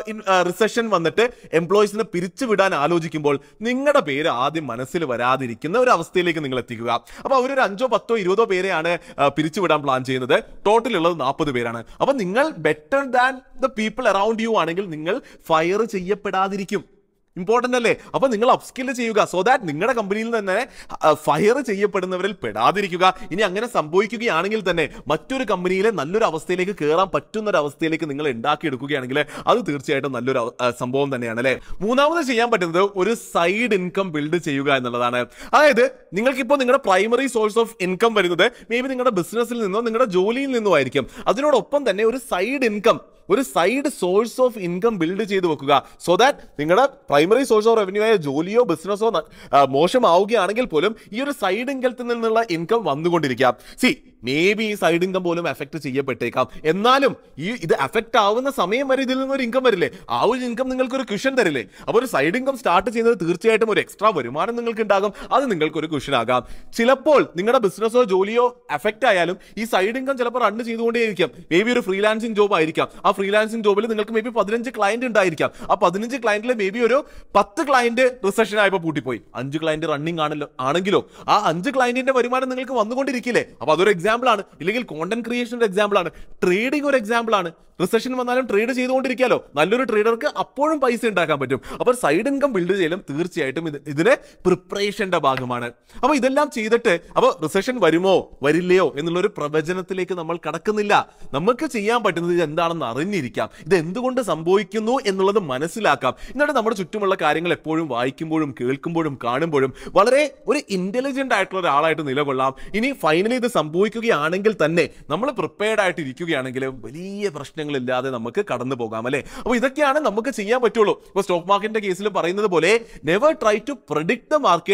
റിസഷൻ വന്നിട്ട് എംപ്ലോയീസിനെ പിരിച്ചുവിടാൻ ആലോചിക്കുമ്പോൾ നിങ്ങളുടെ പേര് ആദ്യം മനസ്സിൽ വരാതിരിക്കുന്ന ഒരു അവസ്ഥയിലേക്ക് നിങ്ങൾ എത്തിക്കുക അപ്പൊ അവരൊരു അഞ്ചോ പത്തോ ഇരുപതോ പേരെയാണ് ആ, പിരിച്ചുവിടാൻ പ്ലാൻ ചെയ്യുന്നത് ടോട്ടൽ ഉള്ളത് നാൽപ്പത് പേരാണ് അപ്പൊ നിങ്ങൾ better than the people around you ആണെങ്കിൽ നിങ്ങൾ ഫയർ ചെയ്യപ്പെടാതിരിക്കും ഇമ്പോർട്ടന്റ് അല്ലേ അപ്പൊ നിങ്ങൾ അപ്സ്കിൽ ചെയ്യുക സോ ദാറ്റ് നിങ്ങളുടെ കമ്പനിയിൽ തന്നെ ഫയർ ചെയ്യപ്പെടുന്നവരിൽ പെടാതിരിക്കുക ഇനി അങ്ങനെ സംഭവിക്കുകയാണെങ്കിൽ തന്നെ മറ്റൊരു കമ്പനിയിലെ നല്ലൊരു അവസ്ഥയിലേക്ക് കയറാൻ പറ്റുന്ന ഒരു അവസ്ഥയിലേക്ക് നിങ്ങൾ ഉണ്ടാക്കിയെടുക്കുകയാണെങ്കിൽ അത് തീർച്ചയായിട്ടും നല്ലൊരു അവ- ആ, സംഭവം തന്നെയാണ് അല്ലേ മൂന്നാമത് ചെയ്യാൻ പറ്റുന്നത് ഒരു സൈഡ് ഇൻകം ബിൽഡ് ചെയ്യുക എന്നുള്ളതാണ് അതായത് നിങ്ങൾക്കിപ്പോൾ നിങ്ങളുടെ പ്രൈമറി സോഴ്സ് ഓഫ് ഇൻകം വരുന്നത് മേ ബി നിങ്ങളുടെ ബിസിനസ്സിൽ നിന്നോ നിങ്ങളുടെ ജോലിയിൽ നിന്നോ ആയിരിക്കും അതിനോടൊപ്പം തന്നെ ഒരു സൈഡ് ഇൻകം ഒരു side source of income build ചെയ്ത് വെക്കുക സോ ദാറ്റ് നിങ്ങളുടെ പ്രൈമറി സോഴ്സ് ഓഫ് റവന്യൂ ആയ ജോലിയോ ബിസിനസ്സോ മോശമാവുകയാണെങ്കിൽ പോലും ഈ ഒരു സൈഡ് ഇൻകത്തിൽ നിന്നുള്ള ഇൻകം വന്നുകൊണ്ടിരിക്കാം സി മേ ബി ഈ സൈഡ് ഇൻകം പോലും എഫക്ട് ചെയ്യപ്പെട്ടേക്കാം എന്നാലും ഈ ഇത് എഫക്ട് ആവുന്ന സമയം വരെ ഇതിൽ നിന്നൊരു ഇൻകം വരില്ലേ ആ ഒരു ഇൻകം നിങ്ങൾക്ക് ഒരു ക്വിഷൻ തരില്ലേ അപ്പോൾ ഒരു സൈഡ് ഇൻകം സ്റ്റാർട്ട് ചെയ്യുന്നത് തീർച്ചയായിട്ടും ഒരു എക്സ്ട്രാ വരുമാനം നിങ്ങൾക്ക് ഉണ്ടാകും അത് നിങ്ങൾക്ക് ഒരു ക്വിഷൻ ആകാം ചിലപ്പോൾ നിങ്ങളുടെ ബിസിനസ്സോ ജോലിയോ എഫക്ട് ആയാലും ഈ സൈഡ് ഇൻകം ചിലപ്പോൾ റൺ ചെയ്തുകൊണ്ടേയിരിക്കാം മേ ബി ഒരു ഫ്രീലാൻസിങ് ജോബ് ആയിരിക്കാം ആ ഫ്രീലാൻസിങ് ജോബിൽ നിങ്ങൾക്ക് മേ ബി പതിനഞ്ച് ക്ലയന്റ് ഉണ്ടായിരിക്കാം ആ പതിനഞ്ച് ക്ലയന്റിൽ മേ ബി ഒരു പത്ത് ക്ലയന്റ് റിസഷൻ ആയപ്പോൾ പൂട്ടിപ്പോയി അഞ്ച് ക്ലയന്റ് റണ്ണിങ് ആണല്ലോ ആണെങ്കിലോ ആ അഞ്ച് ക്ലയന്റിന്റെ വരുമാനം നിങ്ങൾക്ക് വന്നുകൊണ്ടിരിക്കില്ലേ അപ്പൊ അതൊരു എക്സാമ്പിൾ ആണ് ഇല്ലെങ്കിൽ കോണ്ടന്റ് ക്രിയേഷന്റെ എക്സാമ്പിൾ ആണ് ട്രേഡിംഗ് ഒരു എക്സാമ്പിൾ ആണ് റിസഷൻ വന്നാലും ട്രേഡ് ചെയ്തുകൊണ്ടിരിക്കാലോ നല്ലൊരു ട്രേഡർക്ക് അപ്പോഴും പൈസ ഉണ്ടാക്കാൻ പറ്റും അപ്പോൾ സൈഡ് ഇൻകം ബിൽഡ് ചെയ്യലും തീർച്ചയായിട്ടും ഇത് ഇതിന് പ്രിപ്പറേഷന്റെ ഭാഗമാണ് അപ്പോൾ ഇതെല്ലാം ചെയ്തിട്ട് അപ്പോൾ റിസഷൻ വരുമോ വരില്ലയോ എന്നുള്ളൊരു പ്രവചനത്തിലേക്ക് നമ്മൾ കടക്കുന്നില്ല നമുക്ക് ചെയ്യാൻ പറ്റുന്നത് ഇത് എന്താണെന്ന് അറിഞ്ഞിരിക്കാം ഇത് എന്തുകൊണ്ട് സംഭവിക്കുന്നു എന്നുള്ളത് മനസ്സിലാക്കാം എന്നിട്ട് നമ്മുടെ ചുറ്റുമുള്ള കാര്യങ്ങൾ എപ്പോഴും വായിക്കുമ്പോഴും കേൾക്കുമ്പോഴും കാണുമ്പോഴും വളരെ ഒരു ഇന്റലിജന്റ് ആയിട്ടുള്ള ഒരാളായിട്ട് നിലകൊള്ളാം ഇനി ഫൈനലി ഇത് സംഭവിക്കുകയാണെങ്കിൽ തന്നെ നമ്മൾ പ്രിപ്പയർഡ് ആയിട്ട് ഇരിക്കുകയാണെങ്കിൽ വലിയ പ്രശ്നങ്ങളില്ലാതെ നമുക്ക് കടന്നു പോകാം അല്ലെ അപ്പോൾ ഇതൊക്കെയാണ് നമുക്ക് ചെയ്യാൻ പറ്റുള്ളൂ ഇപ്പോൾ സ്റ്റോക്ക് മാർക്കറ്റിന്റെ കേസിൽ പറയുന്നത് പോലെ never try to predict the market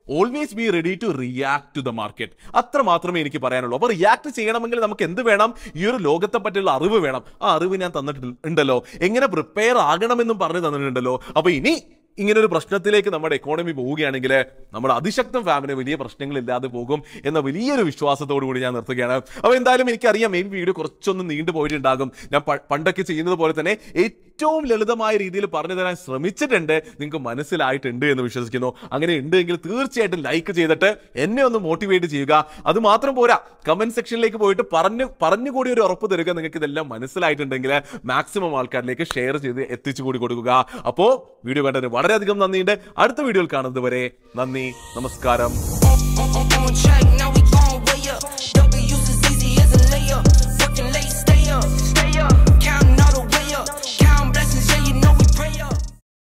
always be ready to react to the market അത്ര മാത്രമേ എനിക്ക് പറയാനുള്ളൂ അപ്പൊ റിയാക്ട് ചെയ്യണമെങ്കിൽ നമുക്ക് എന്ത് വേണം ഈ ഒരു ലോകത്തെ പറ്റിയുള്ള അറിവ് വേണം ആ അറിവ് ഞാൻ തന്നിട്ടുണ്ടല്ലോ എങ്ങനെ പ്രിപ്പയർ ആകണമെന്നും പറഞ്ഞു തന്നിട്ടുണ്ടല്ലോ അപ്പൊ ഇനി ഇങ്ങനെ ഒരു പ്രശ്നത്തിലേക്ക് നമ്മുടെ എക്കോണമി പോവുകയാണെങ്കിൽ നമ്മുടെ അതിശക്തം ഫാമിന് വലിയ പ്രശ്നങ്ങളില്ലാതെ പോകും എന്ന വലിയൊരു വിശ്വാസത്തോടു കൂടി ഞാൻ നിർത്തുകയാണ് അപ്പോൾ എന്തായാലും എനിക്കറിയാം ഈ വീഡിയോ കുറച്ചൊന്ന് നീണ്ടു പോയിട്ടുണ്ടാകും ഞാൻ പ- പണ്ടൊക്കെ ചെയ്യുന്നത് പോലെ തന്നെ ഏറ്റവും ലളിതമായ രീതിയിൽ പറഞ്ഞു തരാൻ ശ്രമിച്ചിട്ടുണ്ട് നിങ്ങൾക്ക് മനസ്സിലായിട്ടുണ്ട് എന്ന് വിശ്വസിക്കുന്നു അങ്ങനെ ഉണ്ടെങ്കിൽ തീർച്ചയായിട്ടും ലൈക്ക് ചെയ്തിട്ട് എന്നെ ഒന്ന് മോട്ടിവേറ്റ് ചെയ്യുക അത് മാത്രം പോരാ കമന്റ് സെക്ഷനിലേക്ക് പോയിട്ട് പറഞ്ഞു പറഞ്ഞുകൂടി ഒരു ഉറപ്പ് തരിക നിങ്ങൾക്ക് ഇതെല്ലാം മനസ്സിലായിട്ടുണ്ടെങ്കിൽ മാക്സിമം ആൾക്കാരിലേക്ക് ഷെയർ ചെയ്ത് എത്തിച്ചു കൂടി കൊടുക്കുക അപ്പോൾ വീഡിയോ കണ്ടതിന് വളരെയധികം നന്ദിയുണ്ട് അടുത്ത വീഡിയോയിൽ കാണുന്നത് വരെ നന്ദി നമസ്കാരം